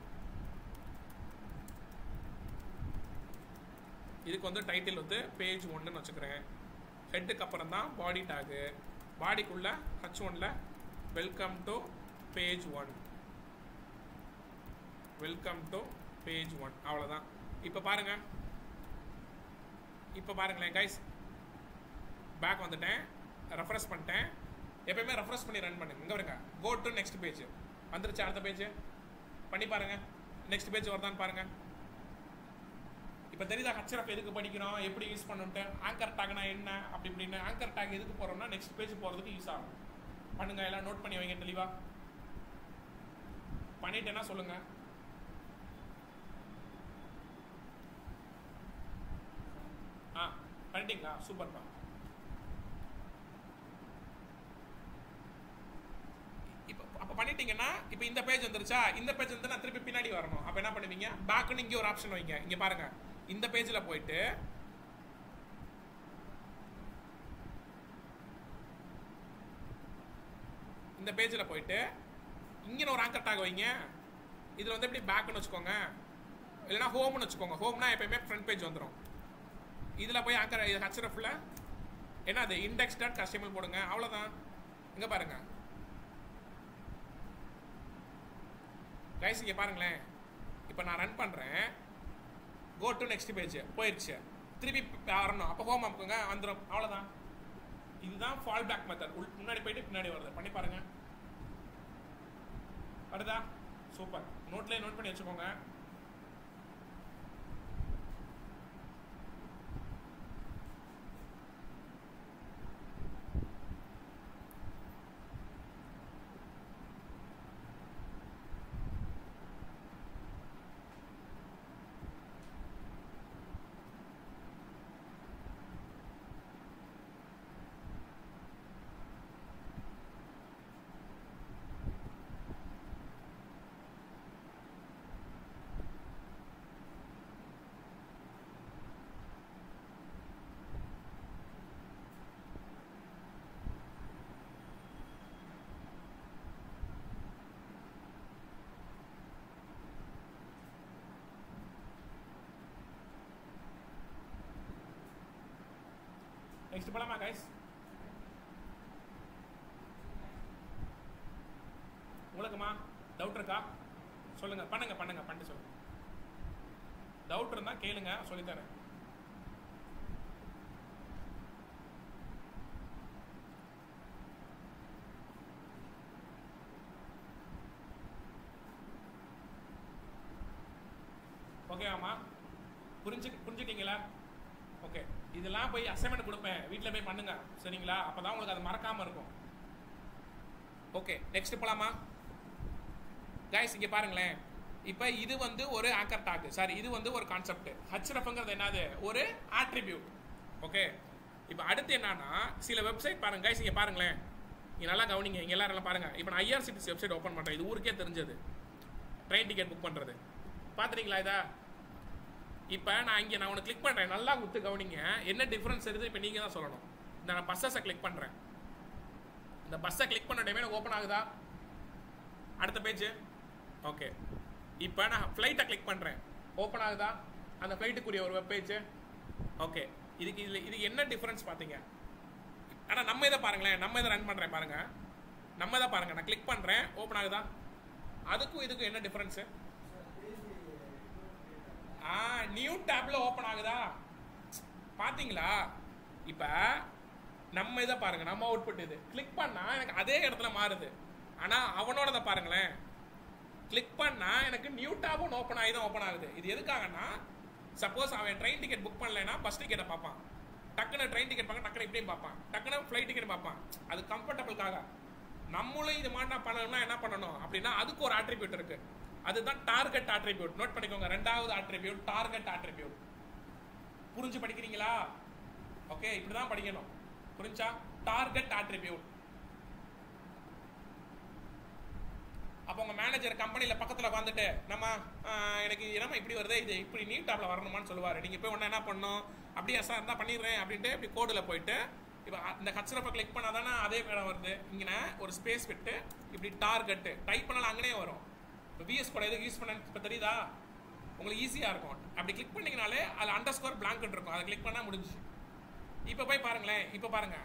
இதுக்கு வந்து டைட்டில் வந்து பேஜ் ஒன்றுன்னு வச்சுக்கிறேன் ஹெட்டுக்கு அப்புறம் தான் பாடி டேகு பாடிக்குள்ள ஹச் ஒன்ல welcome to page one welcome to page one அவ்வளோதான் இப்போ பாருங்க இப்போ பாருங்களேன் கைஸ் பேக் வந்துட்டேன் ரெஃப்ரெஷ் பண்ணிட்டேன் எப்பயுமே ரெஃப்ரெஷ் பண்ணி ரன் பண்ணுங்க இங்கே வருங்க கோ டு நெக்ஸ்ட் பேஜ் வந்துருச்சு அடுத்த பேஜ் பண்ணி பாருங்க நெக்ஸ்ட் பேஜ் வருதான்னு பாருங்க இப்போ தெரியுதா ஹச்எஃப் எதுக்கு படிக்கிறோம் எப்படி யூஸ் பண்ணுன்ட்டு ஆங்கர் டாக்னா என்ன அப்படி இப்படின்னு ஆங்கர் டாக் எதுக்கு போகிறோம்னா நெக்ஸ்ட் பேஜ் போகிறதுக்கு யூஸ் ஆகும் பண்ணுங்க எல்லாம் நோட் பண்ணி வைங்க தெளிவா பண்ணிட்டேன்னா சொல்லுங்க ஆ பண்ணிட்டீங்களா சூப்பர்ப்பா இப்போ அப்போ பண்ணிட்டீங்கன்னா இப்போ இந்த பேஜ் வந்துருச்சா இந்த பேஜ் வந்து நான் திருப்பி பின்னாடி வரணும் அப்போ என்ன பண்ணுவீங்க பேக்குன்னு இங்கே ஒரு ஆப்ஷன் வைங்க இங்கே பாருங்க இந்த பேஜில் போயிட்டு இந்த பேஜில் போயிட்டு இங்கே ஒரு ஆங்கர் டாக் வைங்க இதில் வந்து எப்படி பேக்குன்னு வச்சுக்கோங்க இல்லைனா ஹோம்னு வச்சுக்கோங்க ஹோம்னா எப்பயுமே ஃப்ரண்ட் பேஜ் வந்துடும் இதில் போய் ஆங்கர் இது ஹச்ரஃபில் என்ன அது இண்டெக்ஸ் டாட் கஸ்டமர் போடுங்க அவ்வளோதான் இங்கே பாருங்க கைஸ் இங்கே பாருங்களேன் இப்போ நான் ரன் பண்ணுறேன் கோ டு நெக்ஸ்ட் பேஜ் போயிடுச்சு திருப்பி வரணும் அப்போ ஹோம் அமுக்குங்க வந்துடும் அவ்வளோதான் இதுதான் ஃபால் பேக் மெத்தட் உள் முன்னாடி போயிட்டு பின்னாடி வருது பண்ணி பாருங்க வருதா சூப்பர் நோட்லேயே நோட் பண்ணி வச்சுக்கோங்க நெக்ஸ்ட் போலாமா கைஸ் உங்களுக்குமா டவுட் இருக்கா சொல்லுங்க பண்ணுங்க பண்ணுங்க பண்ணிட்டு சொல்லுங்க டவுட் இருந்தா கேளுங்க சொல்லித்தரேன் ஓகேவாம்மா புரிஞ்சு புரிஞ்சுட்டீங்களா ஓகே இதெல்லாம் போய் அசைன்மெண்ட் கொடுப்பேன் வீட்டில் போய் பண்ணுங்க சரிங்களா அப்பதான் உங்களுக்கு அது மறக்காம இருக்கும் ஓகே நெக்ஸ்ட் போலாமா கைஸ் இங்க பாருங்களேன் இப்போ இது வந்து ஒரு ஆங்கர் டாக் சாரி இது வந்து ஒரு கான்செப்ட் ஹச்ரஃப்ங்கிறது என்னது ஒரு ஆட்ரிபியூட் ஓகே இப்போ அடுத்து என்னன்னா சில வெப்சைட் பாருங்க கைஸ் இங்க பாருங்களேன் இங்க நல்லா கவனிங்க இங்க எல்லாரும் நல்லா பாருங்க இப்போ நான் ஐஆர்சிடிசி வெப்சைட் ஓப்பன் பண்றேன் இது ஊருக்கே தெரிஞ்சது ட்ரெயின் டிக்கெட் புக் பண்றது பாத்துறீங்களா இதா இப்போ நான் இங்கே நான் உனக்கு கிளிக் பண்ணுறேன் நல்லா குத்து கவனிங்க என்ன டிஃப்ரென்ஸ் இருக்குது இப்போ நீங்கள் தான் சொல்லணும் இந்த நான் பஸ்ஸஸை கிளிக் பண்ணுறேன் இந்த பஸ்ஸை கிளிக் பண்ண டைமே எனக்கு ஓப்பன் ஆகுதா அடுத்த பேஜ் ஓகே இப்போ நான் ஃப்ளைட்டை கிளிக் பண்ணுறேன் ஓப்பன் ஆகுதா அந்த ஃப்ளைட்டுக்குரிய ஒரு வெப் பேஜ் ஓகே இதுக்கு இதில் இது என்ன டிஃப்ரென்ஸ் பார்த்தீங்க ஆனால் நம்ம இதை பாருங்களேன் நம்ம இதை ரன் பண்ணுறேன் பாருங்க நம்ம இதை பாருங்க நான் கிளிக் பண்ணுறேன் ஓப்பன் ஆகுதா அதுக்கும் இதுக்கும் என்ன டிஃப்ரென்ஸு ஆ நியூ டேப்ல ஓபன் ஆகுதா பாத்தீங்களா இப்ப நம்ம இதை பாருங்க நம்ம அவுட்புட் இது கிளிக் பண்ணா எனக்கு அதே இடத்துல மாறுது ஆனா அவனோடத பாருங்களேன் கிளிக் பண்ணா எனக்கு நியூ டேபும் ஓப்பன் ஆகி தான் ஓப்பன் ஆகுது இது எதுக்காகனா சப்போஸ் அவன் ட்ரெயின் டிக்கெட் புக் பண்ணலைன்னா பஸ் டிக்கெட்டை பார்ப்பான் டக்குன்னு ட்ரெயின் டிக்கெட் பார்க்க டக்குனு இப்படியும் பார்ப்பான் டக்குன்னு ஃப்ளைட் டிக்கெட் பார்ப்பான் அது கம்ஃபர்டபுளுக்காக நம்மளும் இது மாதிரி பண்ணணும்னா என்ன பண்ணணும் அப்படின்னா அதுக்கு ஒரு ஆட்ரிபியூட் இருக்கு அதுதான் டார்கெட் ஆட்ரிபியூட் நோட் பண்ணிக்கோங்க ரெண்டாவது ஆட்ரிபியூட் டார்கெட் ஆட்ரிபியூட் புரிஞ்சு படிக்கிறீங்களா ஓகே இப்படிதான் படிக்கணும் புரிஞ்சா டார்கெட் ஆட்ரிபியூட் அப்போ உங்க மேனேஜர் கம்பெனில பக்கத்துல உட்காந்துட்டு நம்ம ஆஹ், எனக்கு என்னமா இப்படி வருது இது இப்படி நீட் டாப்ல வரணுமான்னு சொல்லுவாரு நீங்க போய் உடனே என்ன பண்ணணும் அப்படியே சார் இருந்தா பண்ணிடுறேன் அப்படின்ட்டு இப்படி கோடுல போயிட்டு இப்போ இந்த கச்சரப்பை கிளிக் பண்ணாதானே அதே இடம் வருது இங்கே ஒரு ஸ்பேஸ் விட்டு இப்படி டார்கெட்டு டைப் பண்ணாலும் அங்கனே வரும் இப்போ விஎஸ் கோட் எதுக்கு யூஸ் பண்ண இப்போ தெரியுதா உங்களுக்கு ஈஸியாக இருக்கும் அப்படி கிளிக் பண்ணீங்கனாலே அதில் அண்டர் ஸ்கோர் பிளாங்கெட் இருக்கும் அதை கிளிக் பண்ணால் முடிஞ்சு இப்போ போய் பாருங்களேன் இப்போ பாருங்க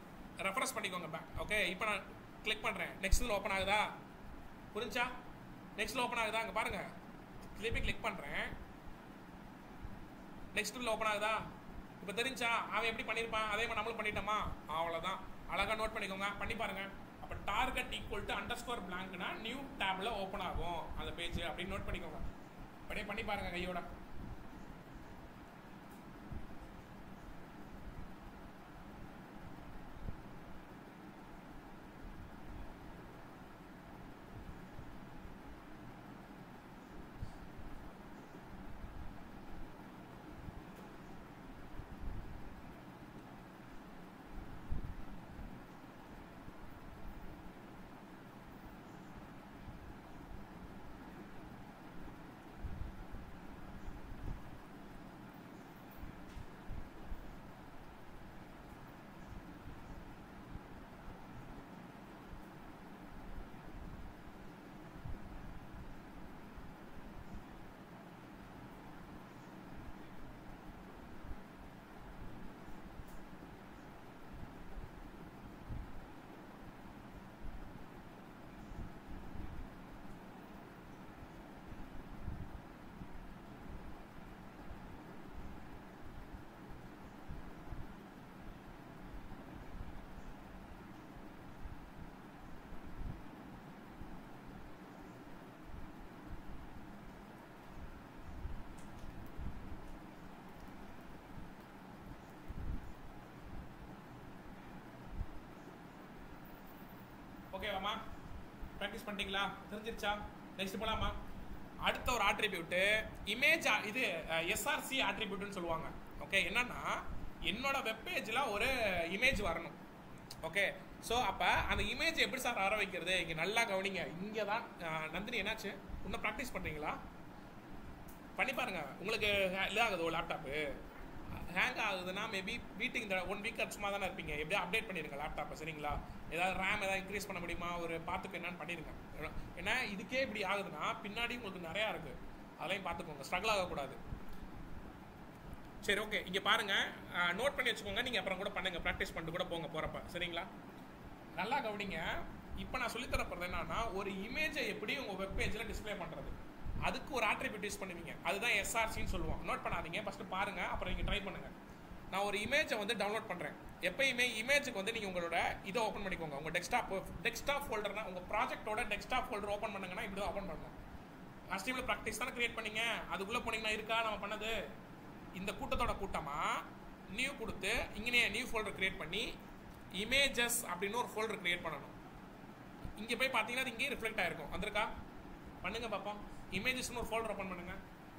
ரெஃபரன்ஸ் பண்ணிக்கோங்க பேக் ஓகே இப்போ நான் கிளிக் பண்ணுறேன் நெக்ஸ்ட் இதில் ஓப்பன் ஆகுதா புரிஞ்சா நெக்ஸ்ட்ல ஓப்பன் ஆகுதா அங்க பாருங்க திருப்பி கிளிக் பண்றேன் நெக்ஸ்ட் உள்ள ஓப்பன் ஆகுதா இப்போ தெரிஞ்சா அவன் எப்படி பண்ணியிருப்பான் அதே மாதிரி நம்மளும் பண்ணிட்டோமா அவ்வளோதான் அழகா நோட் பண்ணிக்கோங்க பண்ணி பாருங்க அப்போ target equal to underscore பிளாங்க்னா நியூ டேப்ல ஓப்பன் ஆகும் அந்த பேஜ் அப்படின்னு நோட் பண்ணிக்கோங்க அப்படியே பண்ணி பாருங்க கையோட ஓகேவாம்மா ப்ராக்டிஸ் பண்ணிட்டீங்களா தெரிஞ்சிருச்சா நெக்ஸ்ட் போலாமா அடுத்த ஒரு ஆட்ரிபியூட் இமேஜ் இது எஸ்ஆர்சி ஆட்ரிபியூட்னு சொல்லுவாங்க ஓகே என்னன்னா என்னோட வெப்பேஜில் ஒரு இமேஜ் வரணும் ஓகே ஸோ அப்போ அந்த இமேஜ் எப்படி சார் வர வைக்கிறது இங்கே நல்லா கவனிங்க இங்கே தான் அஹ், நந்தினி என்னாச்சு இன்னும் ப்ராக்டிஸ் பண்ணுறீங்களா பண்ணி பாருங்க உங்களுக்கு இதாகுது லேப்டாப்பு ஹேங் ஆகுதுன்னா மேபி வீட்டுக்கு இந்த ஒன் வீக் சும்மா தானே இருப்பீங்க எப்படியா அப்டேட் பண்ணிடுங்க லேப்டாப்பை சரிங்களா ஏதாவது ரேம் ஏதாவது இன்க்ரீஸ் பண்ண முடியுமா ஒரு பார்த்துக்க என்னன்னு பண்ணிடுங்க ஏன்னா இதுக்கே இப்படி ஆகுதுன்னா பின்னாடி உங்களுக்கு நிறையா இருக்கு அதையும் பார்த்துக்கோங்க ஸ்ட்ரகிள் ஆகக்கூடாது சரி ஓகே இங்கே பாருங்க நோட் பண்ணி வச்சுக்கோங்க நீங்கள் அப்புறம் கூட பண்ணுங்க ப்ராக்டிஸ் பண்ணிட்டு கூட போங்க போகிறப்ப சரிங்களா நல்லா கவனிங்க இப்போ நான் சொல்லித் தர போகிறது என்னன்னா ஒரு இமேஜை எப்படி உங்கள் வெப் பேஜில் டிஸ்ப்ளே பண்ணுறது அதுக்கு ஒரு ஆட்ரிபியூட் யூஸ் பண்ணுவீங்க அதுதான் எஸ்ஆர்சின்னு சொல்லுவோம் நோட் பண்ணாதீங்க ஃபஸ்ட்டு பாருங்க அப்புறம் நீங்கள் ட்ரை பண்ணுங்க நான் ஒரு இமேஜை வந்து டவுன்லோட் பண்ணுறேன் எப்பயுமே இமேஜுக்கு வந்து நீங்கள் உங்களோட இதை ஓப்பன் பண்ணிக்கோங்க உங்கள் டெஸ்க்டாப் டெஸ்க்டாப் ஃபோல்டர்னா உங்கள் ப்ராஜெக்ட்டோட டெஸ்க்டாப் ஃபோல்டர் ஓப்பன் பண்ணுங்கன்னா இப்படி தான் ஓப்பன் பண்ணணும் லாஸ்ட் டைமில் ப்ராக்டிஸ் தானே கிரியேட் பண்ணீங்க அதுக்குள்ளே போனீங்கன்னா இருக்கா நம்ம பண்ணது இந்த கூட்டத்தோட கூட்டமாக நியூ கொடுத்து இங்கே நியூ ஃபோல்டர் கிரியேட் பண்ணி இமேஜஸ் அப்படின்னு ஒரு ஃபோல்டர் கிரியேட் பண்ணணும் இங்கே போய் பார்த்தீங்கன்னா அது இங்கேயே ரிஃப்ளெக்ட் ஆயிருக்கும் வந்திருக்கா பண்ணுங்க பார்ப்போம் இமேஜஸ்னு ஒரு ஃபோல்டர் ஓப்பன் பண்ணுங்க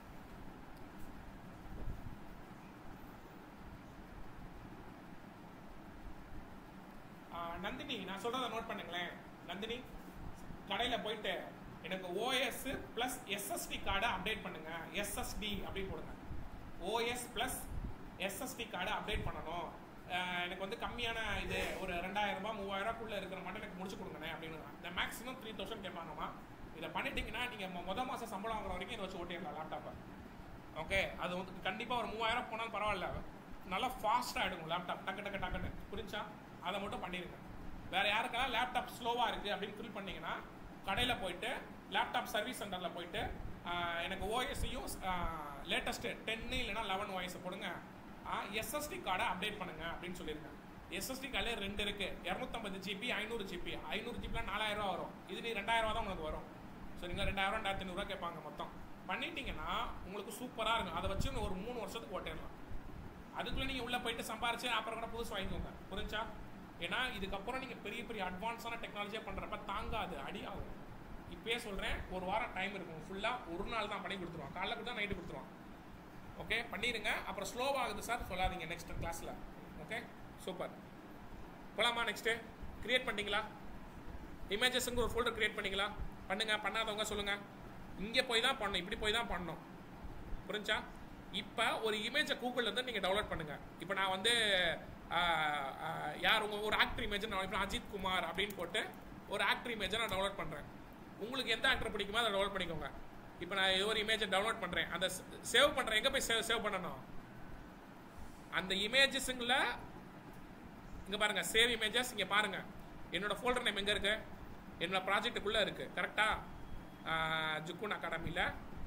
ஆ, நந்தினி நான் சொல்றத நோட் பண்ணுங்களேன் நந்தினி கடையில் போயிட்டு எனக்கு ஓஎஸ் பிளஸ் எஸ்எஸ்டி கார்டை அப்டேட் பண்ணுங்க எஸ்எஸ்டி அப்படின்னு கொடுங்க ஓஎஸ் பிளஸ் எஸ்எஸ்டி கார்டை அப்டேட் பண்ணணும் அஹ் எனக்கு வந்து கம்மியான இது ஒரு ரெண்டாயிரம் ரூபாய் மூவாயிரம் ரூபாய்க்குள்ள இருக்கிற மட்டும் எனக்கு முடிச்சு கொடுங்கண்ணே அப்படின்னு இந்த மேக்ஸிமம் த்ரீ தௌசண்ட் கேட்பாங்கம்மா இதை பண்ணிட்டீங்கன்னா நீங்கள் முத மாதம் சம்பளம் வாங்குற வரைக்கும் இதை வச்சு ஓட்டிடலாம் லேப்டாப்பை ஓகே அது வந்து கண்டிப்பாக ஒரு மூவாயிரம் போனாலும் பரவாயில்ல நல்லா ஃபாஸ்ட்டாக எடுக்கும் லேப்டாப் டக்கு டக்கு டக்குன்னு புரிஞ்சா அதை மட்டும் பண்ணிடுங்க வேற யாருக்கெல்லாம் லேப்டாப் ஸ்லோவாக இருக்குது அப்படின்னு ஃபில் பண்ணீங்கன்னா கடையில் போயிட்டு லேப்டாப் சர்வீஸ் சென்டரில் போயிட்டு ஆஹ், எனக்கு ஓஎஸ்ஸையும் லேட்டஸ்ட்டு டென்னு இல்லைன்னா லெவன் ஓஎஸ் போடுங்க எஸ்எஸ்டி கார்டை அப்டேட் பண்ணுங்க அப்படின்னு சொல்லியிருக்கேன் எஸ்எஸ்டி கார்டில் ரெண்டு இருக்கு இரநூத்தம்பது ஜிபி ஐநூறு ஜிபி ஐநூறு ஜிபிலாம் நாலாயிரம் ரூபா வரும் இது நீ ரெண்டாயிரம் ரூபா தான் உனக்கு வரும் சரிங்களா ரெண்டாயிரம் ரெண்டாயிரத்தி ஐநூறுரூவா கேட்பாங்க மொத்தம் பண்ணிட்டீங்கன்னா உங்களுக்கு சூப்பராக இருக்கும் அதை வச்சு ஒரு மூணு வருஷத்துக்கு ஓட்டிடலாம் அதுக்குள்ள நீங்க உள்ள போயிட்டு சம்பாரிச்சு அப்புறம் கூட புதுசு வாங்கிக்கோங்க புரிஞ்சா ஏன்னா இதுக்கப்புறம் நீங்க பெரிய பெரிய அட்வான்ஸான டெக்னாலஜியா பண்றப்ப தாங்காது அடி ஆகும் இப்பயே சொல்றேன் ஒரு வாரம் டைம் இருக்கும் ஃபுல்லா ஒரு நாள் தான் பண்ணி கொடுத்துருவான் காலைல கொடுத்தா நைட்டு கொடுத்துருவான் ஓகே பண்ணிடுங்க அப்புறம் ஸ்லோவாகுது சார் சொல்லாதீங்க நெக்ஸ்ட் கிளாஸ்ல ஓகே சூப்பர் போலாமா நெக்ஸ்ட்டு கிரியேட் பண்ணிட்டீங்களா இமேஜஸ்ங்க ஒரு ஃபோல்டர் கிரியேட் பண்ணீங்களா பண்ணுங்க பண்ணாதவங்க சொல்லுங்க இங்கே போய் தான் பண்ணணும் இப்படி போய் தான் பண்ணணும் புரிஞ்சா இப்போ ஒரு இமேஜை கூகுளில் இருந்து நீங்கள் டவுன்லோட் பண்ணுங்க இப்போ நான் வந்து ஆஹ், ஆஹ், யார் உங்கள் ஒரு ஆக்டர் இமேஜ் நான் இப்போ அஜித் குமார் அப்படின்னு போட்டு ஒரு ஆக்டர் இமேஜை நான் டவுன்லோட் பண்ணுறேன் உங்களுக்கு எந்த ஆக்டர் பிடிக்குமோ அதை டவுன்லோட் பண்ணிக்கோங்க இப்போ நான் ஏதோ ஒரு இமேஜை டவுன்லோட் பண்ணுறேன் அந்த சேவ் பண்ணுறேன் எங்கே போய் சேவ் சேவ் பண்ணணும் அந்த இமேஜஸுங்கள இங்க பாருங்க சேவ் இமேஜஸ் இங்க பாருங்க என்னோட ஃபோல்டர் நேம் எங்க இருக்கு என்னோட ப்ராஜெக்ட்டுக்குள்ள இருக்கு கரெக்டா ஜுக்குன் அகாடமியில்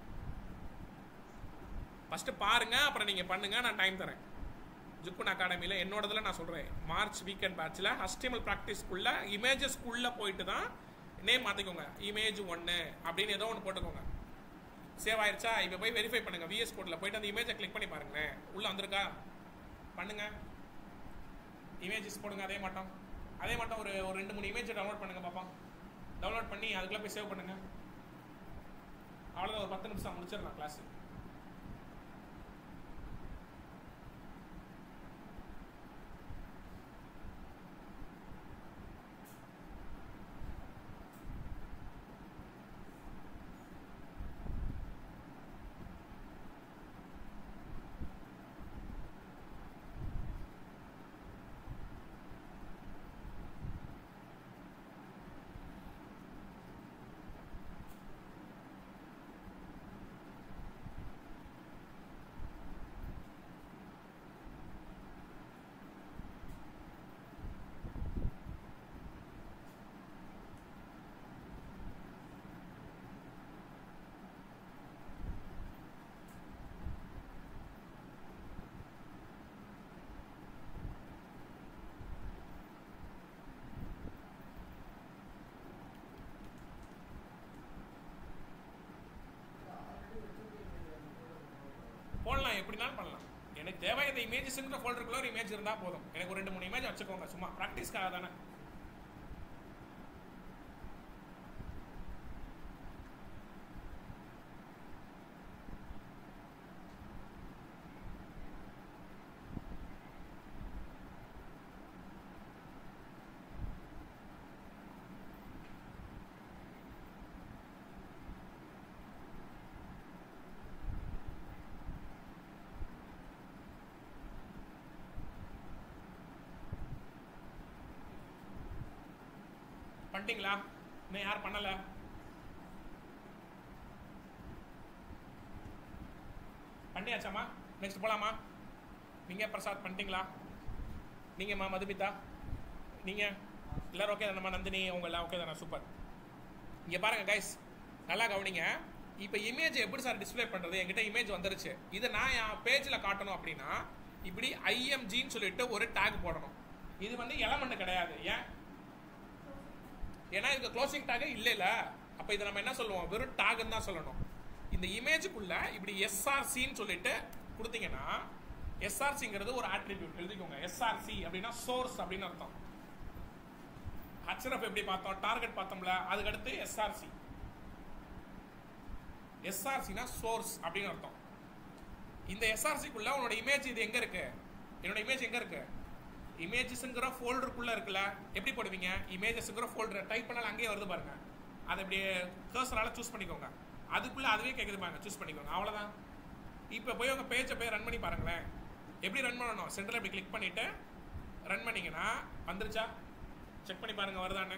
ஃபஸ்ட்டு பாருங்க அப்புறம் நீங்கள் பண்ணுங்க நான் டைம் தரேன் ஜுக்குன் அகாடமியில் என்னோடதுல நான் சொல்கிறேன் மார்ச் வீக்கெண்ட் பேட்சில் ஹஸ்டிமல் ப்ராக்டிஸ்க்குள்ள இமேஜஸ்க்குள்ளே போயிட்டு தான் நேம் மாற்றிக்கோங்க இமேஜ் ஒன்று அப்படின்னு ஏதோ ஒன்று போட்டுக்கோங்க சேவ் ஆயிருச்சா இப்போ போய் வெரிஃபை பண்ணுங்க விஎஸ் கோடில் போயிட்டு அந்த இமேஜை கிளிக் பண்ணி பாருங்களேன் உள்ளே வந்திருக்கா பண்ணுங்க இமேஜஸ் போடுங்க அதே மாட்டோம் அதே மாட்டோம் ஒரு ஒரு ரெண்டு மூணு இமேஜ் டவுன்லோட் பண்ணுங்க பாப்போம் டவுன்லோட் பண்ணி அதுக்குள்ளே போய் சேவ் பண்ணுங்க அவ்வளோதான் ஒரு பத்து நிமிஷம் முடிச்சிடலாம் கிளாஸ் போடலாம் எப்படினாலும் பண்ணலாம் எனக்கு தேவை இந்த இமேஜஸ்ங்கிற ஃபோல்டருக்குள்ள ஒரு இமேஜ் இருந்தால் போதும் எனக்கு ஒரு ரெண்டு மூணு இமேஜ் வச்சுக்கோங்க சும்மா ப்ராக்டிஸ்க்காக தானே பண்ணிட்டீங்களா இன்னும் யார் பண்ணல பண்ணியாச்சாமா நெக்ஸ்ட் போலாமா நீங்க பிரசாத் பண்ணிட்டீங்களா நீங்கம்மா மதுமிதா நீங்க எல்லாரும் ஓகே தானம்மா நந்தினி அவங்க எல்லாம் ஓகே தானே சூப்பர் இங்க பாருங்க கைஸ் நல்லா கவனிங்க இப்போ இமேஜ் எப்படி சார் டிஸ்ப்ளே பண்றது என்கிட்ட இமேஜ் வந்துருச்சு இதை நான் என் பேஜில் காட்டணும் அப்படின்னா இப்படி ஐஎம்ஜின்னு சொல்லிட்டு ஒரு டேக் போடணும் இது வந்து எலமெண்ட் கிடையாது ஏன் ஏன்னா இதுக்கு க்ளோசிங் டாக் இல்ல இல்ல அப்ப இதை நம்ம என்ன சொல்லுவோம் வெறும் டாக்னு தான் சொல்லணும் இந்த இமேஜுக்குள்ள இப்படி எஸ்ஆர்சின்னு சொல்லிட்டு கொடுத்தீங்கன்னா எஸ்ஆர்சிங்கிறது ஒரு ஆட்ரிபியூட் எழுதிக்கோங்க எஸ்ஆர்சி அப்படின்னா சோர்ஸ் அப்படின்னு அர்த்தம் ஹச்ரஃப் எப்படி பார்த்தோம் டார்கெட் பார்த்தோம்ல அதுக்கு அடுத்து எஸ்ஆர்சி எஸ்ஆர்சினா சோர்ஸ் அப்படின்னு அர்த்தம் இந்த எஸ்ஆர்சிக்குள்ள உன்னோட இமேஜ் இது எங்க இருக்கு என்னோட இமேஜ் எங்க இருக்கு இமேஜஸ்ங்கிற ஃபோல்டருக்குள்ள இருக்குல்ல எப்படி போடுவீங்க இமேஜஸ்ங்கிற ஃபோல்டர் டைப் பண்ணாலும் அங்கேயே வருது பாருங்க அதை அப்படியே கர்சரால சூஸ் பண்ணிக்கோங்க அதுக்குள்ள அதுவே கேட்குது பாருங்க சூஸ் பண்ணிக்கோங்க அவ்வளோதான் இப்போ போய் உங்க பேஜை போய் ரன் பண்ணி பாருங்களேன் எப்படி ரன் பண்ணணும் சென்டரில் இப்படி கிளிக் பண்ணிட்டு ரன் பண்ணீங்கன்னா வந்துருச்சா செக் பண்ணி பாருங்க வருதான்னு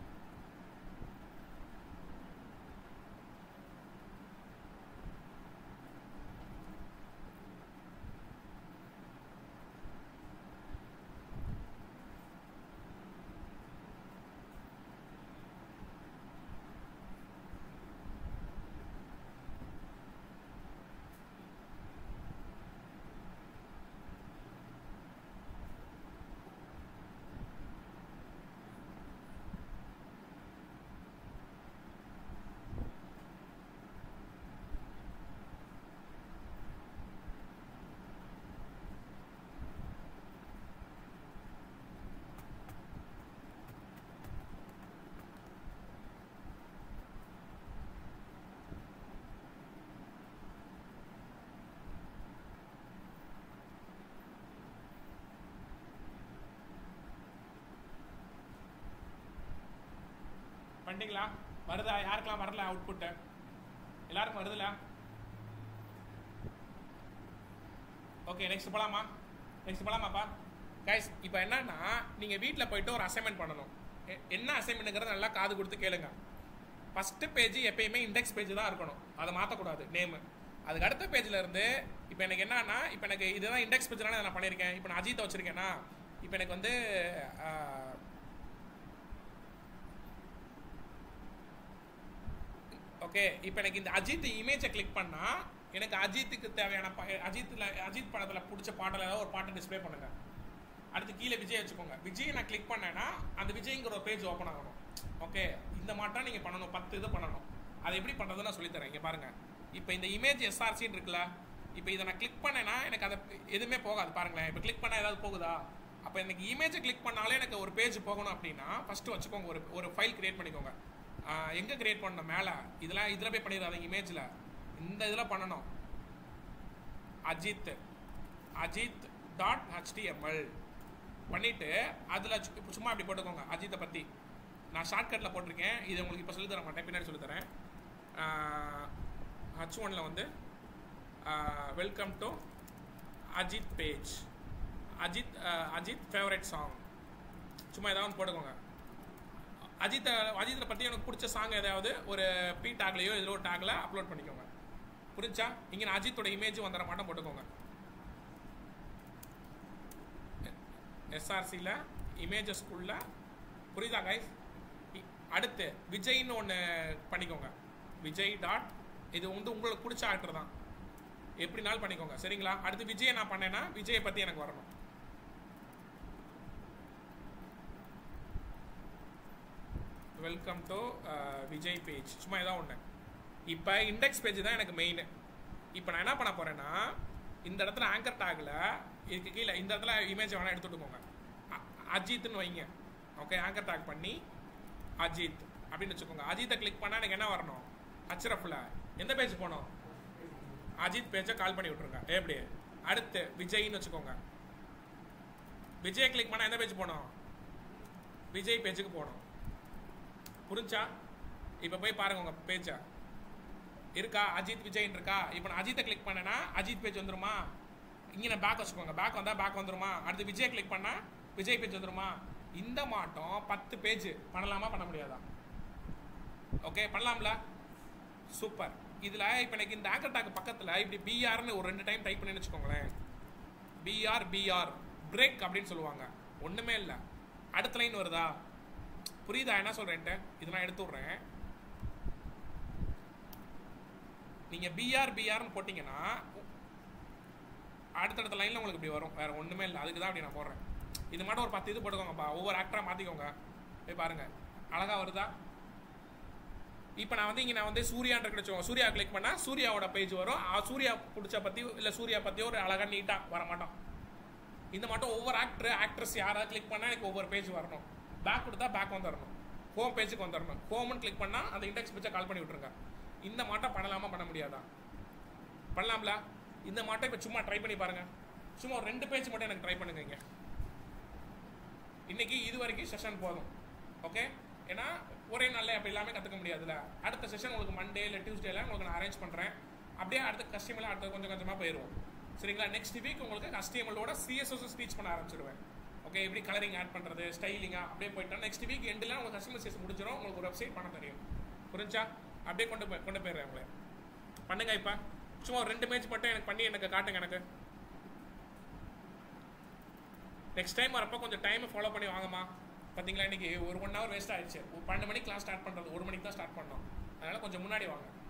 பண்ணிட்டீங்களா வருதா யாருக்கெல்லாம் வரல அவுட்புட்டு எல்லாருக்கும் வருதுல ஓகே நெக்ஸ்ட் போலாமா நெக்ஸ்ட் போலாமாப்பா கைஸ் இப்போ என்னன்னா நீங்கள் வீட்டில் போயிட்டு ஒரு அசைன்மெண்ட் பண்ணணும் எ- என்ன அசைன்மெண்ட்டுங்கிறத நல்லா காது கொடுத்து கேளுங்க ஃபஸ்ட்டு பேஜ் எப்பயுமே இண்டெக்ஸ் பேஜ் தான் இருக்கணும் அதை மாற்றக்கூடாது நேமு அதுக்கு அடுத்த பேஜில் இருந்து இப்போ எனக்கு என்னன்னா இப்போ எனக்கு இதுதான் இண்டெக்ஸ் பேஜ்னால நான் பண்ணியிருக்கேன் இப்போ நான் அஜித்தை வச்சிருக்கேன்னா இப்போ எனக்கு வந்து ஆஹ், ஓகே இப்போ எனக்கு இந்த அஜித் இமேஜை கிளிக் பண்ணா எனக்கு அஜித்துக்கு தேவையான ப- அஜித்ல அஜித் படத்துல பிடிச்ச பாட்டில் ஏதாவது ஒரு பாட்டை டிஸ்ப்ளே பண்ணுங்க அடுத்து கீழே விஜய் வச்சுக்கோங்க விஜய் நான் கிளிக் பண்ணேன்னா அந்த விஜய்ங்கிற ஒரு பேஜ் ஓப்பன் ஆகணும் ஓகே இந்த மாட்டம் நீங்க பண்ணணும் பத்து இது பண்ணணும் அதை எப்படி பண்றதுன்னு நான் சொல்லித்தரேன் இங்க பாருங்க இப்போ இந்த இமேஜ் எஸ்ஆர்சின்னு இருக்குல்ல இப்போ இதை நான் கிளிக் பண்ணேன்னா எனக்கு அதை எதுவுமே போகாது பாருங்களேன் இப்போ கிளிக் பண்ணா ஏதாவது போகுதா அப்போ எனக்கு இமேஜை கிளிக் பண்ணாலே எனக்கு ஒரு பேஜ் போகணும் அப்படின்னா ஃபர்ஸ்ட் வச்சுக்கோங்க ஒரு ஒரு ஃபைல் கிரியேட் பண்ணிக்கோங்க ஆஹ் எங்க கிரியேட் பண்ணணும் மேலே இதெல்லாம் இதில் போய் பண்ணிடுறாங்க இமேஜில் இந்த இதில் பண்ணணும் அஜித் அஜித் டாட் ஹெச்டிஎம்எல் பண்ணிட்டு அதில் சும்மா அப்படி போட்டுக்கோங்க அஜித்தை பற்றி நான் ஷார்ட்கட்டில் போட்டிருக்கேன் இது உங்களுக்கு இப்போ சொல்லித் தர மாட்டேன் பின்னாடி சொல்லித் தரேன் ஹச் ஒனில் வந்து welcome to Ajith page Ajith ஆஹ் அஜித் ஃபேவரட் சாங் சும்மா ஏதாவது ஒன்று போட்டுக்கோங்க அஜித்தை அஜித்தை பற்றி எனக்கு பிடிச்ச சாங் ஏதாவது ஒரு பி டேக்லையோ இதில் ஒரு டேக்ல அப்லோட் பண்ணிக்கோங்க புரிஞ்சா இங்கே நான் அஜித்தோட இமேஜ் வந்துட மாட்டோம் போட்டுக்கோங்க எஸ்ஆர்சியில் இமேஜஸ்குள்ள புரியுதா கைஸ் அடுத்து விஜய்னு ஒன்று பண்ணிக்கோங்க விஜய் டாட் இது வந்து உங்களுக்கு பிடிச்ச ஆக்டர் தான் எப்படினாலும் பண்ணிக்கோங்க சரிங்களா அடுத்து விஜயை நான் பண்ணேன்னா விஜயை பற்றி எனக்கு வரணும் வெல்கம் டு விஜய் பேஜ் சும்மா ஏதாவது ஒன்று இப்போ இண்டெக்ஸ் பேஜ் தான் எனக்கு மெயின் இப்போ நான் என்ன பண்ண போறேன்னா இந்த இடத்துல ஆங்கர் டேக்ல இதுக்கு கீழே இந்த இடத்துல இமேஜ் வேணா எடுத்துட்டுக்கோங்க அ- அஜித்னு வைங்க ஓகே ஆங்கர் டேக் பண்ணி அஜித் அப்படின்னு வச்சுக்கோங்க அஜித்தை கிளிக் பண்ணா எனக்கு என்ன வரணும் ஹச்ரஃப்ல எந்த பேஜ் போகணும் அஜித் பேஜை கால் பண்ணி விட்டுருங்க எப்படி அடுத்து விஜய்னு வச்சுக்கோங்க விஜய் கிளிக் பண்ணா எந்த பேஜ் போகணும் விஜய் பேஜுக்கு போகணும் புரிஞ்சா இப்போ போய் பாருங்க உங்க பேஜை இருக்கா அஜித் விஜய்னு இருக்கா இப்போ நான் அஜித்தை கிளிக் பண்ணேன்னா அஜித் பேஜ் வந்துருமா இங்கே நான் பேக் வச்சுக்கோங்க பேக் வந்தா பேக் வந்துருமா அடுத்து விஜய் கிளிக் பண்ணா விஜய் பேஜ் வந்துருமா இந்த மாட்டம் பத்து பேஜ் பண்ணலாமா பண்ண முடியாதா ஓகே பண்ணலாம்ல சூப்பர் இதுல இப்போ எனக்கு இந்த ஆங்கர் டாக் பக்கத்துல இப்படி பிஆர்னு ஒரு ரெண்டு டைம் டைப் பண்ணி வச்சுக்கோங்களேன் பிஆர் பிஆர் பிரேக் அப்படின்னு சொல்லுவாங்க ஒண்ணுமே இல்லை அடுத்த லைன் வருதா புரியுதா என்ன சொல்றேன்ட்டு இது நான் எடுத்து விட்றேன் நீங்க பிஆர் பிஆர்னு போட்டீங்கன்னா அடுத்தடுத்த லைன்ல உங்களுக்கு இப்படி வரும் வேற ஒண்ணுமே இல்லை அதுக்கு தான் அப்படி நான் போடுறேன் இது மட்டும் ஒரு பத்து இது போட்டுக்கோங்கப்பா ஒவ்வொரு ஆக்டரா மாத்திக்கோங்க போய் பாருங்க அழகா வருதா இப்போ நான் வந்து இங்க நான் வந்து சூர்யான்ற கிடைச்சோம் சூர்யா கிளிக் பண்ணா சூர்யாவோட பேஜ் வரும் ஆ, சூர்யா பிடிச்ச பத்தி இல்ல சூர்யா பத்தி ஒரு அழகா நீட்டா வர மாட்டோம் இந்த மட்டும் ஒவ்வொரு ஆக்டர் ஆக்ட்ரஸ் யாராவது கிளிக் பண்ணா எனக்கு ஒவ்வொரு பேஜ் வரணும் பேக் கொடுத்தா பேக் வந்துடணும் ஹோம் பேஜுக்கு வந்துடணும் ஹோம்னு கிளிக் பண்ணா அந்த இண்டெக்ஸ் பேஜை கால் பண்ணி விட்டுருங்க இந்த மாட்டம் பண்ணலாமா பண்ண முடியாதா பண்ணலாம்ல இந்த மாட்டம் இப்போ சும்மா ட்ரை பண்ணி பாருங்க சும்மா ஒரு ரெண்டு பேஜ் மட்டும் எனக்கு ட்ரை பண்ணுங்க இங்க இன்னைக்கு இது வரைக்கும் செஷன் போதும் ஓகே ஏன்னா ஒரே நாள்ல அப்படி எல்லாமே கற்றுக்க முடியாதுல்ல அடுத்த செஷன் உங்களுக்கு மண்டே இல்லை டியூஸ்டேல உங்களுக்கு நான் அரேஞ்ச் பண்ணுறேன் அப்படியே அடுத்த கஸ்டமரில் அடுத்த கொஞ்சம் கொஞ்சமாக போயிடுவோம் சரிங்களா நெக்ஸ்ட் வீக் உங்களுக்கு கஸ்டமரோட சிஎஸ்எஸ் டீச் பண்ண ஆரம்பிச்சிடுவேன் ஓகே எப்படி கலரிங் ஆட் பண்ணுறது ஸ்டைலிங்காக அப்படியே போயிட்டா நெக்ஸ்ட் வீக் எண்டில் உங்களுக்கு கஸ்டமர் சர்வீஸ் முடிஞ்சிடும் உங்களுக்கு ஒரு வெப்சைட் பண்ண தெரியும் புரிஞ்சா அப்படியே கொண்டு போய் கொண்டு போயிடுறேன் உங்களை பண்ணுங்க இப்போ சும்மா ஒரு ரெண்டு மேட்ச் மட்டும் எனக்கு பண்ணி எனக்கு காட்டுங்க எனக்கு நெக்ஸ்ட் டைம் வரப்போ கொஞ்சம் டைமை ஃபாலோ பண்ணி வாங்கம்மா பார்த்தீங்களா இன்னைக்கு ஒரு ஒன் ஹவர் வேஸ்ட் ஆயிடுச்சு ஒரு பன்னெண்டு மணிக்கு கிளாஸ் ஸ்டார்ட் பண்ணுறது ஒரு மணிக்கு தான் ஸ்டார்ட் பண்ணோம் அதனால கொஞ்சம் முன்னாடி வாங்க